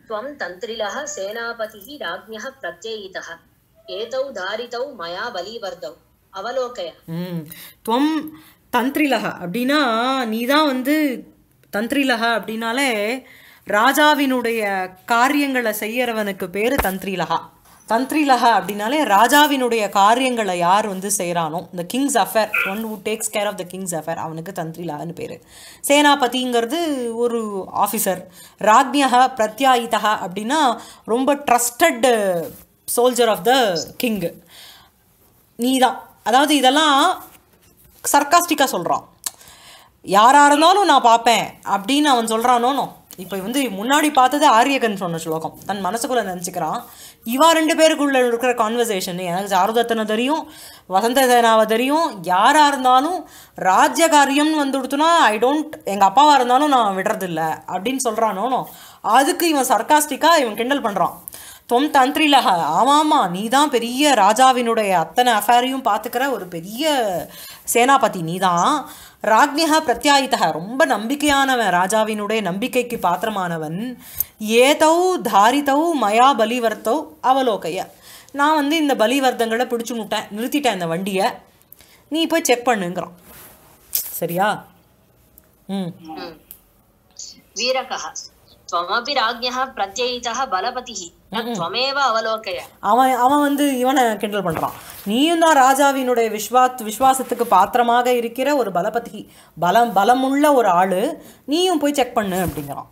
त्वं तन्त्रिलः सेनापतिः राज्ञः प्रत्ययितः एतौ धारितौ मया बलिवर्दौ अवलोकय ம் துவம் தந்திரிலக அப்படின்னா நீ தான் வந்து தந்திரிலக அப்படின்னாலே ராஜாவினுடைய காரியங்களை செய்யறவனுக்கு பேர் தந்திரிலகா தந்திரிலக அப்படின்னாலே ராஜாவினுடைய காரியங்களை யார் வந்து செய்கிறானோ இந்த king's affair one who takes care of the king's affair அவனுக்கு தந்திரிலகன்னு பேர் சேனாபதிங்கிறது ஒரு ஆஃபீஸர் ராக்ஞக பிரத்யாயிதா அப்படின்னா ரொம்ப trusted soldier of the king நீதான் அதாவது இதெல்லாம் சர்க்காஸ்டிக்காக சொல்கிறான் யாராக இருந்தாலும் நான் பார்ப்பேன் அப்படின்னு அவன் சொல்கிறானோனோ இப்போ வந்து முன்னாடி பார்த்தது ஆரியகன் சொன்ன ஸ்லோகம் தன் மனசுக்குள்ளே நினச்சிக்கிறான் இவா ரெண்டு பேருக்குள்ள இருக்கிற கான்வர்சேஷன் எனக்கு சாருதத்தனை தெரியும் வசந்த சேனாவை தெரியும் யாராக இருந்தாலும் ராஜ்ய காரியம்னு வந்து கொடுத்தோன்னா ஐ டோன்ட் எங்கள் அப்பாவாக இருந்தாலும் நான் விடுறதில்ல அப்படின்னு சொல்கிறானோனோ அதுக்கு இவன் சர்க்காஸ்டிக்காக இவன் கிண்டல் பண்ணுறான் தொம் தந்திரிலக ஆமாமா நீ தான் பெரிய ராஜாவினுடைய அத்தனை அஃபேரையும் பார்த்துக்கிற ஒரு பெரிய சேனாபதி நீ தான் ராக்ஞக பிரத்யாயித்தக ரொம்ப நம்பிக்கையானவன் ராஜாவினுடைய நம்பிக்கைக்கு பாத்திரமானவன் ஏதௌ தாரிதௌ மயா பலிவர்த்தௌ அவலோகைய நான் வந்து இந்த பலிவர்த்தங்களை பிடிச்சு முட்டேன் நிறுத்திட்டேன் இந்த வண்டியை நீ போய் செக் பண்ணுங்கிறான் சரியா ம் वीरकः त्वमपि राज्ञः प्रत्ययितः बलपतिः न त्वमेव अवलोकय அவன் அவன் வந்து இவனை கிண்டல் பண்ணுறான் நீயும் தான் ராஜாவினுடைய விஸ்வாத் விஸ்வாசத்துக்கு பாத்திரமாக இருக்கிற ஒரு பலபதி பலம் பலமுள்ள ஒரு ஆள் நீயும் போய் செக் பண்ணு அப்படிங்கிறான்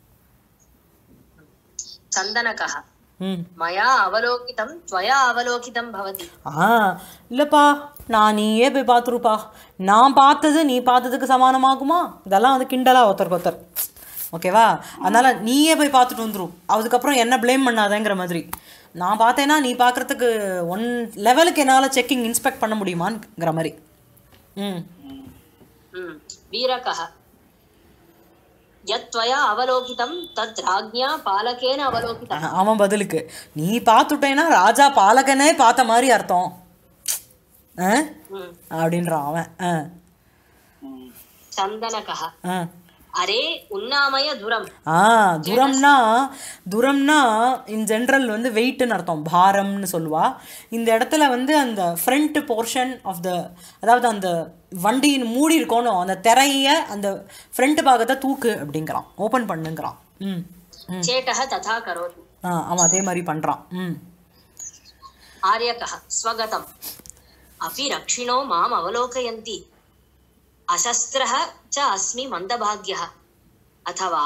चन्दनकः ம் मया अवलोकितं त्वया अवलोकितं भवति ஆ இல்லைப்பா நான் நீயே போய் பார்த்துருப்பா நான் பார்த்தது நீ பார்த்ததுக்கு சமானமாகுமா இதெல்லாம் வந்து கிண்டலா ஒருத்தருக்கு ஒருத்தர் ஓகேவா அதனால் நீயே போய் பார்த்துட்டு வந்துரும் அதுக்கப்புறம் என்ன ப்ளேம் பண்ணாதேங்கிற மாதிரி நான் பார்த்தேன்னா நீ பார்க்குறதுக்கு ஒன் லெவலுக்கு என்னால் செக்கிங் இன்ஸ்பெக்ட் பண்ண முடியுமாங்கிற மாதிரி ம் हम्म, वीरकः यत् त्वया अवलोकितं तत् राज्ञा पालकेन अवलोकितम् அவன் பதிலுக்கு நீ பார்த்துட்டேன்னா ராஜா பாலகனே பார்த்த மாதிரி அர்த்தம் ஆ हम्म, அப்படின்றான் அவன் ஆ चन्दनकः ஆ अरे उन्नामय दुरम् ஆ துரம்னா துரம்னா இன் ஜென்ரல் வந்து வெயிட்னு அர்த்தம் பாரம்னு சொல்லுவா இந்த இடத்துல வந்து அந்த ஃப்ரண்ட் போர்ஷன் ஆஃப் த அதாவது அந்த வண்டியின் மூடி இருக்கணும் அந்த திரைய அந்த ஃப்ரண்ட் பாகத்தை தூக்கு அப்படிங்கிறான் ஓப்பன் பண்ணுங்கிறான் ம் चेटः तथा करोति ஆ அவன் அதே மாதிரி பண்ணுறான் ம் आर्यकः स्वगतम् अपि रक्षिणो माम् अवलोकयन्ति अशस्त्रः च अस्मि मन्दभाग्यः अथवा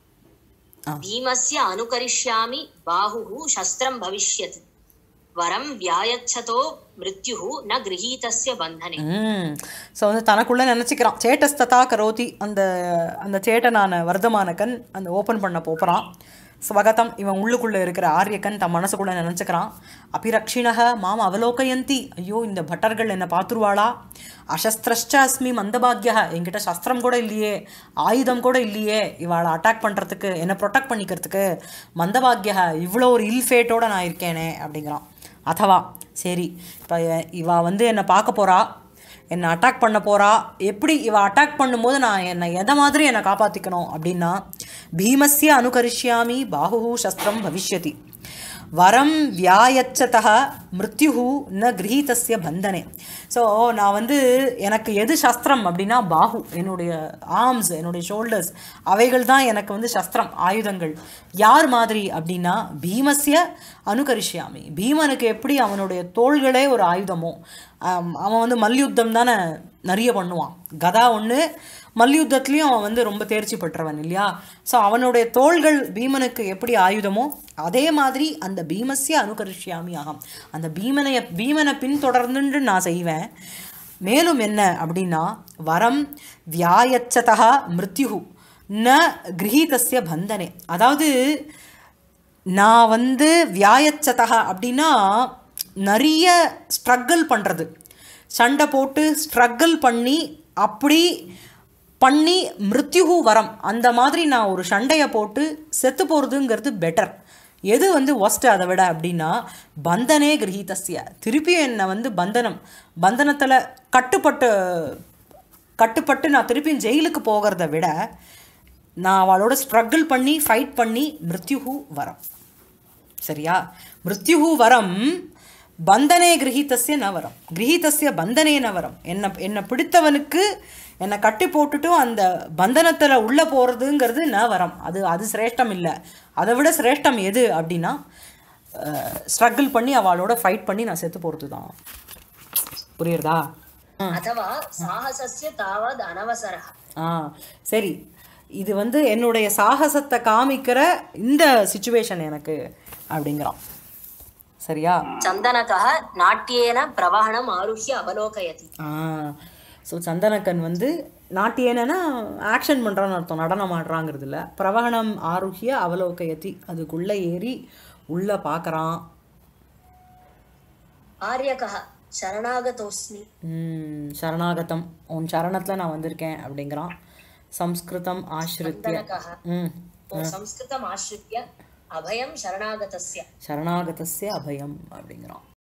भीमस्य अनुकरिष्यामि बाहुः शस्त्रं भविष्यति वरं व्यायच्छतो मृत्युः न गृहीतस्य बन्धने ம் ஸோ வந்து தனக்குள்ளே நினச்சிக்கிறான் சேட்டஸ்ததா கரோதி அந்த அந்த சேட்டனான வர்தமானகன் அந்த ஓப்பன் பண்ண போகிறான் ஸ்வகதம் இவன் உள்ளுக்குள்ளே இருக்கிற ஆரியக்கன் தன் மனசுக்குள்ளே நினச்சிக்கிறான் அபிரக்ஷிணக மாம் அவலோகயந்தி ஐயோ இந்த பட்டர்கள் என்னை பார்த்துருவாளா அசஸ்திரஷ்ட அஸ்மி மந்தபாக்யா என்கிட்ட சஸ்திரம் கூட இல்லையே ஆயுதம் கூட இல்லையே இவாளை அட்டாக் பண்ணுறதுக்கு என்னை ப்ரொடெக்ட் பண்ணிக்கிறதுக்கு மந்தபாக்யா இவ்வளோ ஒரு இல்ஃபேட்டோட நான் இருக்கேனே அப்படிங்கிறான் அதவா சரி இப்போ இவ வந்து என்னை பார்க்க போகிறா என்னை அட்டாக் பண்ண போகிறா எப்படி இவ அட்டாக் பண்ணும்போது நான் என்னை எதை மாதிரி என்னை காப்பாற்றிக்கணும் அப்படின்னா பீமஸ்ய அனுகரிஷ்யாமி பாஹு சஸ்திரம் பவிஷ்யதி வரம் வியாயச்சதா மிருத்யு ந கிரகீதஸ்ய பந்தனே ஸோ நான் வந்து எனக்கு எது சஸ்திரம் அப்படின்னா பாஹு என்னுடைய ஆர்ம்ஸ் என்னுடைய ஷோல்டர்ஸ் அவைகள் தான் எனக்கு வந்து சஸ்திரம் ஆயுதங்கள் யார் மாதிரி அப்படின்னா பீமஸ்ய அனுகரிஷ்யாமி பீமனுக்கு எப்படி அவனுடைய தோள்களே ஒரு ஆயுதமோ ஆம், அவன் வந்து மல்யுத்தம் தானே நிறைய பண்ணுவான் கதா ஒன்று மல்யுத்தத்துலேயும் அவன் வந்து ரொம்ப தேர்ச்சி பெற்றவன் இல்லையா ஸோ அவனுடைய தோள்கள் பீமனுக்கு எப்படி ஆயுதமோ அதே மாதிரி அந்த பீமஸ்ய அனுகரிஷ்யாமி ஆகும் அந்த பீமனை பீமனை பின்தொடர்ந்துட்டு நான் செய்வேன் மேலும் என்ன அப்படின்னா வரம் வியாயச்சதா மிருத்யு ந கிரகீதஸ்ய பந்தனே அதாவது நான் வந்து வியாயச்சதா அப்படின்னா நிறைய ஸ்ட்ரகிள் பண்ணுறது சண்டை போட்டு ஸ்ட்ரகிள் பண்ணி அப்படி பண்ணி மிருத்யுகு வரம் அந்த மாதிரி நான் ஒரு சண்டையை போட்டு செத்து போகிறதுங்கிறது பெட்டர் எது வந்து ஒஸ்ட்டு அதை விட அப்படின்னா பந்தனே கிரகீதஸ்ய திருப்பியும் என்னை வந்து பந்தனம் பந்தனத்தில் கட்டுப்பட்டு கட்டுப்பட்டு நான் திருப்பியும் ஜெயிலுக்கு போகிறத விட நான் அவளோட ஸ்ட்ரகிள் பண்ணி ஃபைட் பண்ணி மிருத்யுஹு வரம் சரியா மிருத்யுஹு வரம் பந்தனே கிரகீதஸ்ய ந வரம் கிரகீதஸ்ய பந்தனே ந வரம் என்னை என்னை பிடித்தவனுக்கு என்னை கட்டி போட்டுட்டு அந்த பந்தனத்தில் உள்ளே போகிறதுங்கிறது ந வரம் அது அது சிரேஷ்டம் இல்லை அதை விட சிரேஷ்டம் எது அப்படின்னா ஸ்ட்ரகிள் பண்ணி அவளோட ஃபைட் பண்ணி நான் செத்து போகிறது தான் புரியுறதா अथवा साहसस्य तावद् अनवसरः ஆ சரி இது வந்து என்னுடைய சாகசத்தை காமிக்கிற இந்த சுச்சுவேஷன் எனக்கு அப்படிங்கிறான் சரியா चन्दनकः नाट्येन प्रवहणम् आरुह्य अवलोकयति ஆ ஸோ சந்தனக்கன் வந்து நாட்டியனா ஆக்ஷன் பண்ணுறான்னு அர்த்தம் நடனம் ஆடுறாங்கிறது இல்லை பிரவகணம் ஆருஹ்ய அவலோகயதி அதுக்குள்ளே ஏறி உள்ளே பார்க்குறான் आर्यकः शरणागतोऽस्मि சரணாகதம் உன் சரணத்தில் நான் வந்திருக்கேன் அப்படிங்கிறான் சம்ஸ்கிருதம் ஆசிரித்ய चन्दनकः ம் ओ संस्कृतम् आश्रित्य अभयं शरणागतस्य சரணாகதஸ்ய அபயம் அப்படிங்கிறான்